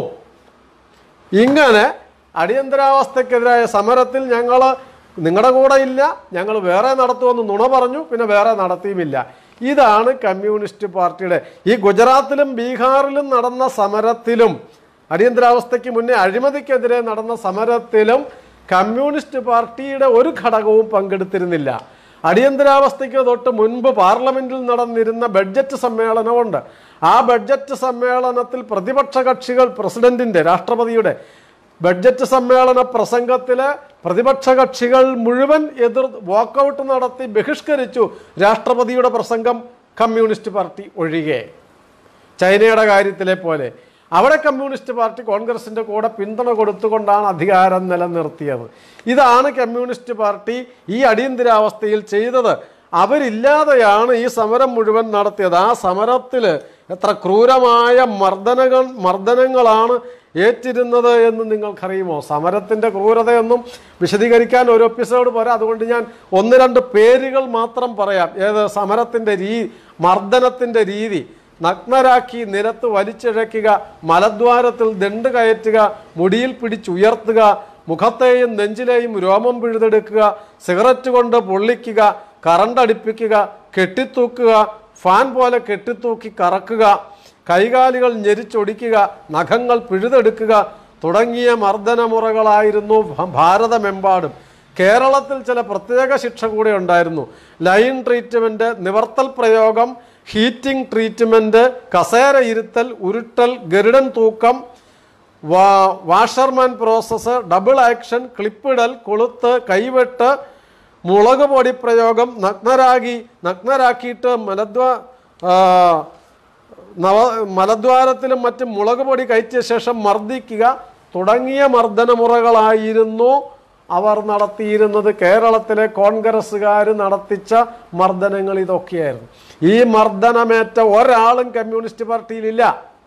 ഇങ്ങനെ അടിയന്തരാവസ്ഥക്കെതിരായ സമരത്തിൽ ഞങ്ങൾ നിങ്ങളുടെ കൂടെ ഇല്ല ഞങ്ങൾ വേറെ നടത്തുമെന്ന് നുണ പറഞ്ഞു പിന്നെ വേറെ നടത്തിയുമില്ല ഇതാണ് കമ്മ്യൂണിസ്റ്റ് പാർട്ടിയുടെ ഈ ഗുജറാത്തിലും ബീഹാറിലും നടന്ന സമരത്തിലും അടിയന്തരാവസ്ഥയ്ക്ക് മുന്നേ അഴിമതിക്കെതിരെ നടന്ന സമരത്തിലും കമ്മ്യൂണിസ്റ്റ് പാർട്ടിയുടെ ഒരു ഘടകവും പങ്കെടുത്തിരുന്നില്ല അടിയന്തരാവസ്ഥയ്ക്ക് തൊട്ട് മുൻപ് പാർലമെന്റിൽ നടന്നിരുന്ന ബഡ്ജറ്റ് സമ്മേളനമുണ്ട് ആ ബഡ്ജറ്റ് സമ്മേളനത്തിൽ പ്രതിപക്ഷ കക്ഷികൾ പ്രസിഡന്റിന്റെ രാഷ്ട്രപതിയുടെ ബഡ്ജറ്റ് സമ്മേളന പ്രസംഗത്തില് പ്രതിപക്ഷ കക്ഷികൾ മുഴുവൻ എതിർ വാക്കൗട്ട് നടത്തി ബഹിഷ്കരിച്ചു രാഷ്ട്രപതിയുടെ പ്രസംഗം കമ്മ്യൂണിസ്റ്റ് പാർട്ടി ഒഴികെ ചൈനയുടെ കാര്യത്തിലെ പോലെ അവിടെ കമ്മ്യൂണിസ്റ്റ് പാർട്ടി കോൺഗ്രസിന്റെ കൂടെ പിന്തുണ കൊടുത്തുകൊണ്ടാണ് അധികാരം നിലനിർത്തിയത് ഇതാണ് കമ്മ്യൂണിസ്റ്റ് പാർട്ടി ഈ അടിയന്തരാവസ്ഥയിൽ ചെയ്തത് അവരില്ലാതെയാണ് ഈ സമരം മുഴുവൻ നടത്തിയത് ആ സമരത്തിൽ എത്ര ക്രൂരമായ മർദ്ദനങ്ങൾ മർദ്ദനങ്ങളാണ് ഏറ്റിരുന്നത് എന്ന് നിങ്ങൾക്കറിയുമോ സമരത്തിന്റെ ക്രൂരതയൊന്നും വിശദീകരിക്കാൻ ഒരു എപ്പിസോഡ് പോരാ അതുകൊണ്ട് ഞാൻ ഒന്ന് രണ്ട് പേരുകൾ മാത്രം പറയാം ഏത് സമരത്തിന്റെ രീ മർദ്ദനത്തിന്റെ രീതി നഗ്നരാക്കി നിലത്ത് വലിച്ചിഴയ്ക്കുക മലദ്വാരത്തിൽ ദണ്ട് കയറ്റുക മുടിയിൽ പിടിച്ചുയർത്തുക മുഖത്തെയും നെഞ്ചിലെയും രോമം പിഴുതെടുക്കുക സിഗരറ്റ് കൊണ്ട് പൊള്ളിക്കുക കറണ്ട് അടുപ്പിക്കുക കെട്ടിത്തൂക്കുക ഫാൻ പോലെ കെട്ടിത്തൂക്കി കറക്കുക കൈകാലുകൾ ഞെരിച്ചൊടിക്കുക നഖങ്ങൾ പിഴുതെടുക്കുക തുടങ്ങിയ മർദ്ദനമുറകളായിരുന്നു ഭ- ഭാരതമെമ്പാടും കേരളത്തിൽ ചില പ്രത്യേക ശിക്ഷ കൂടെ ഉണ്ടായിരുന്നു ലൈൻ ട്രീറ്റ്മെന്റ് നിവർത്തൽ പ്രയോഗം ഹീറ്റിംഗ് ട്രീറ്റ്മെന്റ് കസേര ഇരുത്തൽ ഉരുട്ടൽ ഗരുഡൻ തൂക്കം വാ വാഷർമാൻ പ്രോസസ്സ് ഡബിൾ ആക്ഷൻ ക്ലിപ്പിടൽ കൊളുത്ത് കൈവെട്ട് മുളക് പൊടി പ്രയോഗം നഗ്നരാകി നഗ്നരാക്കിയിട്ട് മലദ്വാ ആ, നവ മലദ്വാരത്തിലും മറ്റും മുളക് പൊടി കയറ്റിയ ശേഷം മർദ്ദിക്കുക തുടങ്ങിയ മർദ്ദനമുറകളായിരുന്നു അവർ നടത്തിയിരുന്നത് കേരളത്തിലെ കോൺഗ്രസ്സുകാർ നടത്തിച്ച മർദ്ദനങ്ങൾ ഇതൊക്കെയായിരുന്നു ഈ മർദ്ദനമേറ്റ ഒരാളും കമ്മ്യൂണിസ്റ്റ് പാർട്ടിയിലില്ല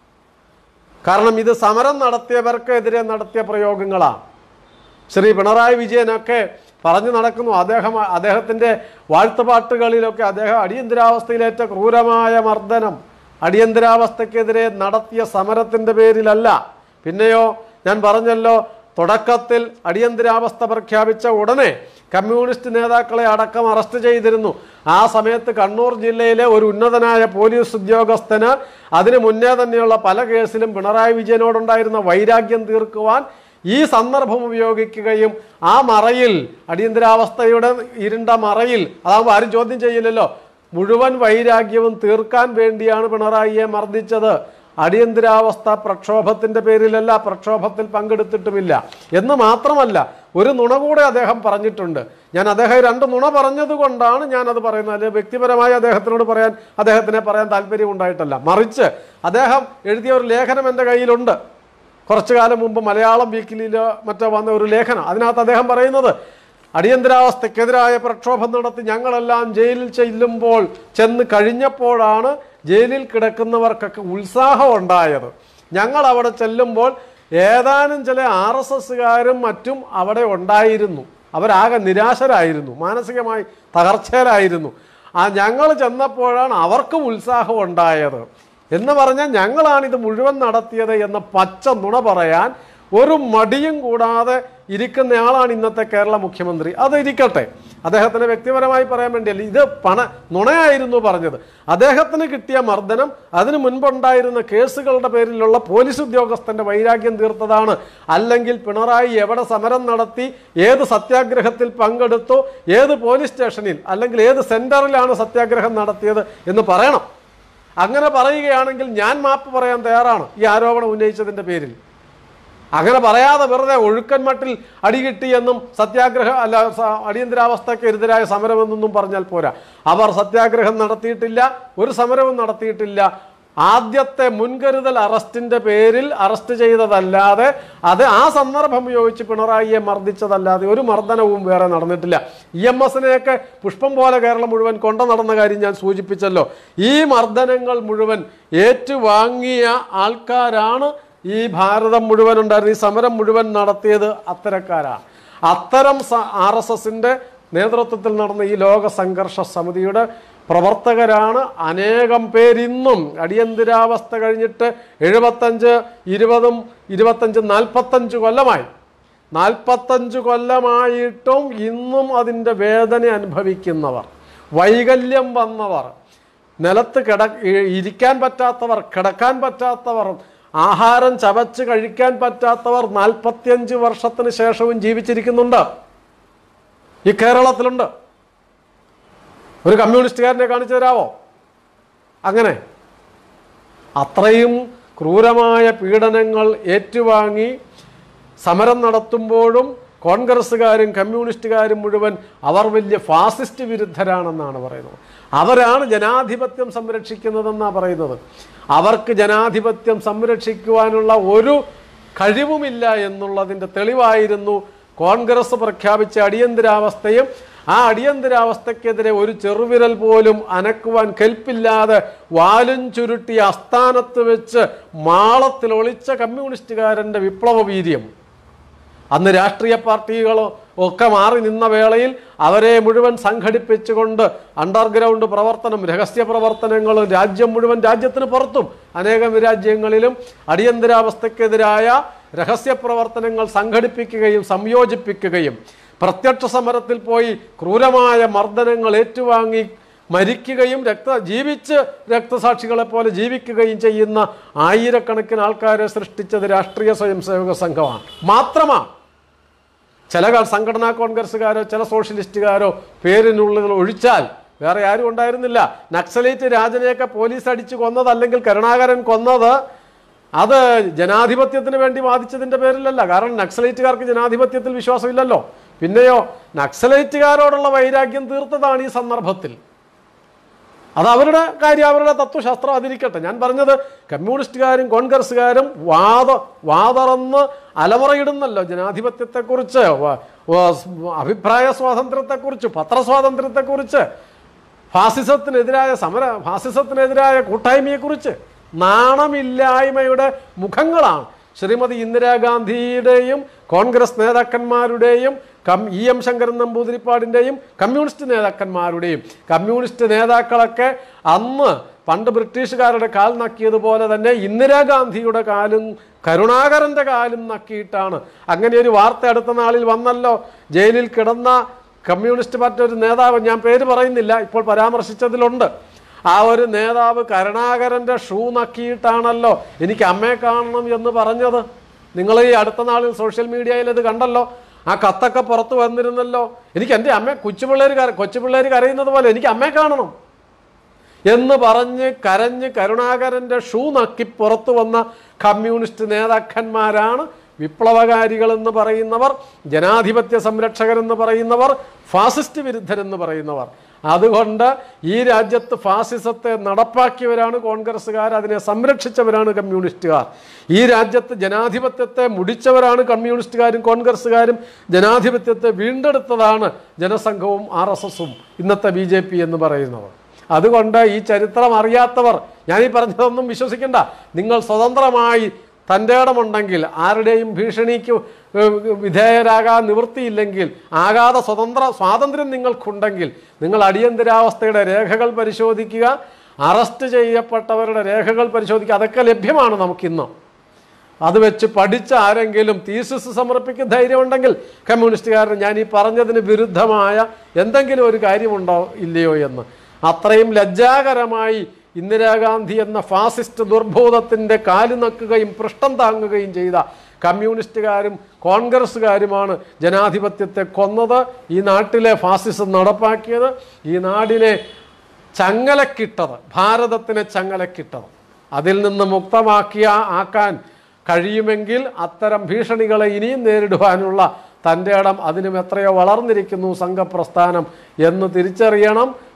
കാരണം ഇത് സമരം നടത്തിയവർക്കെതിരെ നടത്തിയ പ്രയോഗങ്ങളാണ് ശ്രീ പിണറായി വിജയനൊക്കെ പറഞ്ഞു നടക്കുന്നു അദ്ദേഹം അദ്ദേഹത്തിൻ്റെ വാഴ്ത്തുപാട്ടുകളിലൊക്കെ അദ്ദേഹം അടിയന്തരാവസ്ഥയിലേറ്റ ക്രൂരമായ മർദ്ദനം അടിയന്തരാവസ്ഥക്കെതിരെ നടത്തിയ സമരത്തിൻ്റെ പേരിലല്ല പിന്നെയോ ഞാൻ പറഞ്ഞല്ലോ തുടക്കത്തിൽ അടിയന്തരാവസ്ഥ പ്രഖ്യാപിച്ച ഉടനെ കമ്മ്യൂണിസ്റ്റ് നേതാക്കളെ അടക്കം അറസ്റ്റ് ചെയ്തിരുന്നു ആ സമയത്ത് കണ്ണൂർ ജില്ലയിലെ ഒരു ഉന്നതനായ പോലീസ് ഉദ്യോഗസ്ഥന് അതിനു മുന്നേ തന്നെയുള്ള പല കേസിലും പിണറായി വിജയനോടുണ്ടായിരുന്ന വൈരാഗ്യം തീർക്കുവാൻ ഈ സന്ദർഭം ഉപയോഗിക്കുകയും ആ മറയിൽ അടിയന്തരാവസ്ഥയുടെ ഇരുണ്ട മറയിൽ അതാകുമ്പോൾ ആരും ചോദ്യം ചെയ്യില്ലല്ലോ മുഴുവൻ വൈരാഗ്യവും തീർക്കാൻ വേണ്ടിയാണ് പിണറായിയെ മർദ്ദിച്ചത് അടിയന്തരാവസ്ഥ പ്രക്ഷോഭത്തിന്റെ പേരിലല്ല പ്രക്ഷോഭത്തിൽ പങ്കെടുത്തിട്ടുമില്ല എന്ന് മാത്രമല്ല ഒരു നുണ കൂടെ അദ്ദേഹം പറഞ്ഞിട്ടുണ്ട് ഞാൻ അദ്ദേഹം രണ്ട് നുണ പറഞ്ഞത് കൊണ്ടാണ് ഞാൻ അത് പറയുന്നത് അല്ലെ വ്യക്തിപരമായി അദ്ദേഹത്തിനോട് പറയാൻ അദ്ദേഹത്തിനെ പറയാൻ താല്പര്യം ഉണ്ടായിട്ടല്ല മറിച്ച് അദ്ദേഹം എഴുതിയ ഒരു ലേഖനം എൻ്റെ കയ്യിലുണ്ട് കുറച്ചു കാലം മുമ്പ് മലയാളം വീക്കിലിലോ മറ്റോ വന്ന ഒരു ലേഖനം അതിനകത്ത് അദ്ദേഹം പറയുന്നത് അടിയന്തരാവസ്ഥക്കെതിരായ പ്രക്ഷോഭം നടത്തി ഞങ്ങളെല്ലാം ജയിലിൽ ചെല്ലുമ്പോൾ ചെന്ന് കഴിഞ്ഞപ്പോഴാണ് ജയിലിൽ കിടക്കുന്നവർക്കൊക്കെ ഉത്സാഹം ഉണ്ടായത് ഞങ്ങൾ അവിടെ ചെല്ലുമ്പോൾ ഏതാനും ചില ആർ എസ് എസ്സുകാരും മറ്റും അവിടെ ഉണ്ടായിരുന്നു അവരാകെ നിരാശരായിരുന്നു മാനസികമായി തകർച്ചയിലായിരുന്നു ആ ഞങ്ങൾ ചെന്നപ്പോഴാണ് അവർക്കും ഉത്സാഹം ഉണ്ടായത് എന്ന് പറഞ്ഞാൽ ഞങ്ങളാണ് ഇത് മുഴുവൻ നടത്തിയത് എന്ന പച്ച നുണ പറയാൻ ഒരു മടിയും കൂടാതെ ഇരിക്കുന്നയാളാണ് ഇന്നത്തെ കേരള മുഖ്യമന്ത്രി അത് ഇരിക്കട്ടെ അദ്ദേഹത്തിന് വ്യക്തിപരമായി പറയാൻ വേണ്ടിയല്ല ഇത് പണ നുണയായിരുന്നു പറഞ്ഞത് അദ്ദേഹത്തിന് കിട്ടിയ മർദ്ദനം അതിനു മുൻപുണ്ടായിരുന്ന കേസുകളുടെ പേരിലുള്ള പോലീസ് ഉദ്യോഗസ്ഥന്റെ വൈരാഗ്യം തീർത്തതാണ് അല്ലെങ്കിൽ പിണറായി എവിടെ സമരം നടത്തി ഏത് സത്യാഗ്രഹത്തിൽ പങ്കെടുത്തു ഏത് പോലീസ് സ്റ്റേഷനിൽ അല്ലെങ്കിൽ ഏത് സെന്ററിലാണ് സത്യാഗ്രഹം നടത്തിയത് എന്ന് പറയണം അങ്ങനെ പറയുകയാണെങ്കിൽ ഞാൻ മാപ്പ് പറയാൻ തയ്യാറാണ് ഈ ആരോപണം ഉന്നയിച്ചതിന്റെ പേരിൽ അങ്ങനെ പറയാതെ വെറുതെ ഒഴുക്കൻ മട്ടിൽ അടികിട്ടി എന്നും സത്യാഗ്രഹ അല്ല സ- അടിയന്തരാവസ്ഥയ്ക്ക് എതിരായ സമരമെന്നൊന്നും പറഞ്ഞാൽ പോരാ അവർ സത്യാഗ്രഹം നടത്തിയിട്ടില്ല ഒരു സമരവും നടത്തിയിട്ടില്ല ആദ്യത്തെ മുൻകരുതൽ അറസ്റ്റിന്റെ പേരിൽ അറസ്റ്റ് ചെയ്തതല്ലാതെ അത് ആ സന്ദർഭം ഉപയോഗിച്ച് പിണറായിയെ മർദ്ദിച്ചതല്ലാതെ ഒരു മർദ്ദനവും വേറെ നടന്നിട്ടില്ല ഇ എം എസിനെയൊക്കെ പുഷ്പം പോലെ കേരളം മുഴുവൻ കൊണ്ട നടന്ന കാര്യം ഞാൻ സൂചിപ്പിച്ചല്ലോ ഈ മർദ്ദനങ്ങൾ മുഴുവൻ ഏറ്റുവാങ്ങിയ ആൾക്കാരാണ് ഈ ഭാരതം മുഴുവൻ ഉണ്ടായിരുന്ന ഈ സമരം മുഴുവൻ നടത്തിയത് അത്തരക്കാരാണ് അത്തരം ആർ എസ് എസിന്റെ നേതൃത്വത്തിൽ നടന്ന ഈ ലോക സംഘർഷ സമിതിയുടെ പ്രവർത്തകരാണ് അനേകം പേരിന്നും അടിയന്തരാവസ്ഥ കഴിഞ്ഞിട്ട് എഴുപത്തഞ്ച് ഇരുപതും ഇരുപത്തഞ്ച് നാൽപ്പത്തഞ്ച് കൊല്ലമായി നാൽപ്പത്തഞ്ച് കൊല്ലമായിട്ടും ഇന്നും അതിൻ്റെ വേദന അനുഭവിക്കുന്നവർ വൈകല്യം വന്നവർ നിലത്ത് കിട ഇ- ഇരിക്കാൻ പറ്റാത്തവർ കിടക്കാൻ പറ്റാത്തവർ ആഹാരം ചവച്ച് കഴിക്കാൻ പറ്റാത്തവർ നാൽപ്പത്തിയഞ്ച് വർഷത്തിന് ശേഷവും ജീവിച്ചിരിക്കുന്നുണ്ട് ഈ കേരളത്തിലുണ്ട് ഒരു കമ്മ്യൂണിസ്റ്റുകാരനെ കാണിച്ചു തരാവോ അങ്ങനെ അത്രയും ക്രൂരമായ പീഡനങ്ങൾ ഏറ്റുവാങ്ങി സമരം നടത്തുമ്പോഴും കോൺഗ്രസ്സുകാരും കമ്മ്യൂണിസ്റ്റുകാരും മുഴുവൻ അവർ വലിയ ഫാസിസ്റ്റ് വിരുദ്ധരാണെന്നാണ് പറയുന്നത് അവരാണ് ജനാധിപത്യം സംരക്ഷിക്കുന്നതെന്നാണ് പറയുന്നത് അവർക്ക് ജനാധിപത്യം സംരക്ഷിക്കുവാനുള്ള ഒരു കഴിവുമില്ല എന്നുള്ളതിൻ്റെ തെളിവായിരുന്നു കോൺഗ്രസ് പ്രഖ്യാപിച്ച അടിയന്തരാവസ്ഥയും ആ അടിയന്തരാവസ്ഥക്കെതിരെ ഒരു ചെറുവിരൽ പോലും അനക്കുവാൻ കെൽപ്പില്ലാതെ വാലും ചുരുട്ടി അസ്ഥാനത്ത് വെച്ച് മാളത്തിൽ ഒളിച്ച കമ്മ്യൂണിസ്റ്റുകാരൻ്റെ വിപ്ലവ വീര്യം അന്ന് രാഷ്ട്രീയ പാർട്ടികളോ ഒക്കെ മാറി നിന്ന വേളയിൽ അവരെ മുഴുവൻ സംഘടിപ്പിച്ചുകൊണ്ട് അണ്ടർഗ്രൗണ്ട് പ്രവർത്തനം രഹസ്യ പ്രവർത്തനങ്ങളും രാജ്യം മുഴുവൻ രാജ്യത്തിന് പുറത്തും അനേകം രാജ്യങ്ങളിലും അടിയന്തരാവസ്ഥക്കെതിരായ രഹസ്യ പ്രവർത്തനങ്ങൾ സംഘടിപ്പിക്കുകയും സംയോജിപ്പിക്കുകയും പ്രത്യക്ഷ സമരത്തിൽ പോയി ക്രൂരമായ മർദ്ദനങ്ങൾ ഏറ്റുവാങ്ങി മരിക്കുകയും രക്ത ജീവിച്ച് രക്തസാക്ഷികളെ പോലെ ജീവിക്കുകയും ചെയ്യുന്ന ആയിരക്കണക്കിന് ആൾക്കാരെ സൃഷ്ടിച്ചത് രാഷ്ട്രീയ സ്വയംസേവക സംഘമാണ് മാത്രമാണ് ചില ക- സംഘടനാ കോൺഗ്രസ്സുകാരോ ചില സോഷ്യലിസ്റ്റുകാരോ പേരിനുള്ളിൽ ഒഴിച്ചാൽ വേറെ ആരും ഉണ്ടായിരുന്നില്ല നക്സലേറ്റ് രാജനെയൊക്കെ പോലീസ് അടിച്ചു കൊന്നത് അല്ലെങ്കിൽ കരുണാകരൻ കൊന്നത് അത് ജനാധിപത്യത്തിന് വേണ്ടി വാദിച്ചതിന്റെ പേരിലല്ല കാരണം നക്സലേറ്റുകാർക്ക് ജനാധിപത്യത്തിൽ വിശ്വാസമില്ലല്ലോ പിന്നെയോ നക്സലേറ്റുകാരോടുള്ള വൈരാഗ്യം തീർത്തതാണ് ഈ സന്ദർഭത്തിൽ അത് അവരുടെ കാര്യം അവരുടെ തത്വശാസ്ത്രം അതിരിക്കട്ടെ ഞാൻ പറഞ്ഞത് കമ്മ്യൂണിസ്റ്റുകാരും കോൺഗ്രസ്സുകാരും വാദ വാതറന്ന് അലമുറയിടുന്നല്ലോ ജനാധിപത്യത്തെക്കുറിച്ച് വ- വ- അഭിപ്രായ സ്വാതന്ത്ര്യത്തെക്കുറിച്ച് പത്രസ്വാതന്ത്ര്യത്തെക്കുറിച്ച് ഫാസിസത്തിനെതിരായ സമര ഫാസിസത്തിനെതിരായ കൂട്ടായ്മയെക്കുറിച്ച് നാണമില്ലായ്മയുടെ മുഖങ്ങളാണ് ശ്രീമതി ഇന്ദിരാഗാന്ധിയുടെയും കോൺഗ്രസ് നേതാക്കന്മാരുടെയും കം ഇ എം ശങ്കരൻ നമ്പൂതിരിപ്പാടിൻ്റെയും കമ്മ്യൂണിസ്റ്റ് നേതാക്കന്മാരുടെയും കമ്മ്യൂണിസ്റ്റ് നേതാക്കളൊക്കെ അന്ന് പണ്ട് ബ്രിട്ടീഷുകാരുടെ കാൽ നക്കിയതുപോലെ തന്നെ ഇന്ദിരാഗാന്ധിയുടെ കാലും കരുണാകരൻ്റെ കാലും നക്കിയിട്ടാണ് അങ്ങനെ ഒരു വാർത്ത അടുത്ത നാളിൽ വന്നല്ലോ ജയിലിൽ കിടന്ന കമ്മ്യൂണിസ്റ്റ് പാർട്ടി ഒരു നേതാവ് ഞാൻ പേര് പറയുന്നില്ല ഇപ്പോൾ പരാമർശിച്ചതിലുണ്ട് ആ ഒരു നേതാവ് കരുണാകരന്റെ ഷൂ നക്കിയിട്ടാണല്ലോ എനിക്ക് അമ്മയെ കാണണം എന്ന് പറഞ്ഞത് നിങ്ങൾ ഈ അടുത്ത നാളിൽ സോഷ്യൽ മീഡിയയിൽ ഇത് കണ്ടല്ലോ ആ കത്തൊക്കെ പുറത്ത് വന്നിരുന്നല്ലോ എനിക്ക് എൻ്റെ അമ്മ കൊച്ചുപിള്ളേർ കര കൊച്ചുപിള്ളേർ കരയുന്നത് പോലെ എനിക്ക് അമ്മയെ കാണണം എന്ന് പറഞ്ഞ് കരഞ്ഞ് കരുണാകരന്റെ ഷൂ നക്കി പുറത്തു വന്ന കമ്മ്യൂണിസ്റ്റ് നേതാക്കന്മാരാണ് വിപ്ലവകാരികൾ എന്ന് പറയുന്നവർ ജനാധിപത്യ സംരക്ഷകരെന്ന് പറയുന്നവർ ഫാസിസ്റ്റ് വിരുദ്ധരെന്ന് പറയുന്നവർ അതുകൊണ്ട് ഈ രാജ്യത്ത് ഫാസിസത്തെ നടപ്പാക്കിയവരാണ് കോൺഗ്രസ്സുകാർ അതിനെ സംരക്ഷിച്ചവരാണ് കമ്മ്യൂണിസ്റ്റുകാർ ഈ രാജ്യത്ത് ജനാധിപത്യത്തെ മുടിച്ചവരാണ് കമ്മ്യൂണിസ്റ്റുകാരും കോൺഗ്രസ്സുകാരും ജനാധിപത്യത്തെ വീണ്ടെടുത്തതാണ് ജനസംഘവും ആർ എസ് എസും ഇന്നത്തെ ബി ജെ പി എന്ന് പറയുന്നവർ അതുകൊണ്ട് ഈ ചരിത്രം അറിയാത്തവർ ഞാൻ ഈ പറഞ്ഞതൊന്നും വിശ്വസിക്കണ്ട നിങ്ങൾ സ്വതന്ത്രമായി തൻ്റെ ഇടമുണ്ടെങ്കിൽ ആരുടെയും ഭീഷണിക്ക് ഏഹ്, വിധേയരാകാൻ നിവൃത്തിയില്ലെങ്കിൽ ആകാതെ സ്വതന്ത്ര സ്വാതന്ത്ര്യം നിങ്ങൾക്കുണ്ടെങ്കിൽ നിങ്ങൾ അടിയന്തരാവസ്ഥയുടെ രേഖകൾ പരിശോധിക്കുക അറസ്റ്റ് ചെയ്യപ്പെട്ടവരുടെ രേഖകൾ പരിശോധിക്കുക അതൊക്കെ ലഭ്യമാണ് നമുക്കിന്ന് അത് വെച്ച് പഠിച്ച ആരെങ്കിലും തീസിസ് സമർപ്പിക്കുന്ന ധൈര്യമുണ്ടെങ്കിൽ കമ്മ്യൂണിസ്റ്റുകാരൻ ഞാൻ ഈ പറഞ്ഞതിന് വിരുദ്ധമായ എന്തെങ്കിലും ഒരു കാര്യമുണ്ടോ ഇല്ലയോ എന്ന് അത്രയും ലജ്ജാകരമായി ഇന്ദിരാഗാന്ധി എന്ന ഫാസിസ്റ്റ് ദുർബോധത്തിൻ്റെ കാല് നക്കുകയും പൃഷ്ഠം താങ്ങുകയും ചെയ്ത കമ്മ്യൂണിസ്റ്റുകാരും കോൺഗ്രസ്സുകാരുമാണ് ജനാധിപത്യത്തെ കൊന്നത് ഈ നാട്ടിലെ ഫാസിസം നടപ്പാക്കിയത് ഈ നാടിനെ ചങ്ങലക്കിട്ടത് ഭാരതത്തിനെ ചങ്ങലക്കിട്ടത് അതിൽ നിന്ന് മുക്തമാക്കിയ ആക്കാൻ കഴിയുമെങ്കിൽ അത്തരം ഭീഷണികളെ ഇനിയും നേരിടുവാനുള്ള തൻ്റെ ഇടം അതിനും എത്രയോ വളർന്നിരിക്കുന്നു സംഘപ്രസ്ഥാനം എന്ന് തിരിച്ചറിയണം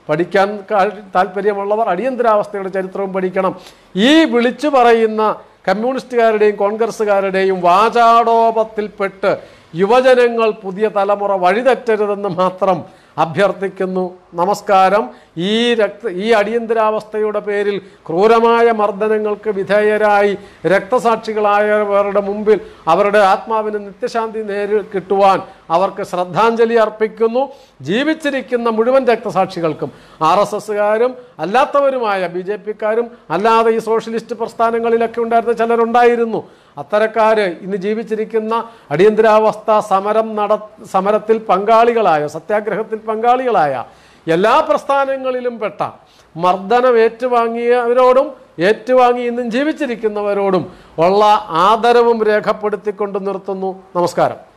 പഠിക്കാൻ കാ- താല്പര്യമുള്ളവർ അടിയന്തരാവസ്ഥയുടെ ചരിത്രവും പഠിക്കണം ഈ വിളിച്ചു പറയുന്ന കമ്മ്യൂണിസ്റ്റുകാരുടെയും കോൺഗ്രസ്സുകാരുടെയും വാചാടോപത്തിൽപ്പെട്ട് യുവജനങ്ങൾ പുതിയ തലമുറ വഴിതെറ്റരുതെന്ന് മാത്രം അഭ്യർത്ഥിക്കുന്നു നമസ്കാരം ഈ രക്ത ഈ അടിയന്തരാവസ്ഥയുടെ പേരിൽ ക്രൂരമായ മർദ്ദനങ്ങൾക്ക് വിധേയരായി രക്തസാക്ഷികളായവരുടെ മുമ്പിൽ അവരുടെ ആത്മാവിന് നിത്യശാന്തി നേരി കിട്ടുവാൻ അവർക്ക് ശ്രദ്ധാഞ്ജലി അർപ്പിക്കുന്നു ജീവിച്ചിരിക്കുന്ന മുഴുവൻ രക്തസാക്ഷികൾക്കും ആർ എസ് എസ്സുകാരും അല്ലാത്തവരുമായ ബി ജെ പിക്കാരും അല്ലാതെ ഈ സോഷ്യലിസ്റ്റ് പ്രസ്ഥാനങ്ങളിലൊക്കെ ഉണ്ടായിരുന്ന ചിലരുണ്ടായിരുന്നു അത്തരക്കാര് ഇന്ന് ജീവിച്ചിരിക്കുന്ന അടിയന്തരാവസ്ഥ സമരം നട സമരത്തിൽ പങ്കാളികളായ സത്യാഗ്രഹത്തിൽ പങ്കാളികളായ എല്ലാ പ്രസ്ഥാനങ്ങളിലും പെട്ട മർദ്ദനം ഏറ്റുവാങ്ങിയവരോടും ഏറ്റുവാങ്ങി ഇന്നും ജീവിച്ചിരിക്കുന്നവരോടും ഉള്ള ആദരവും രേഖപ്പെടുത്തിക്കൊണ്ട് നിർത്തുന്നു നമസ്കാരം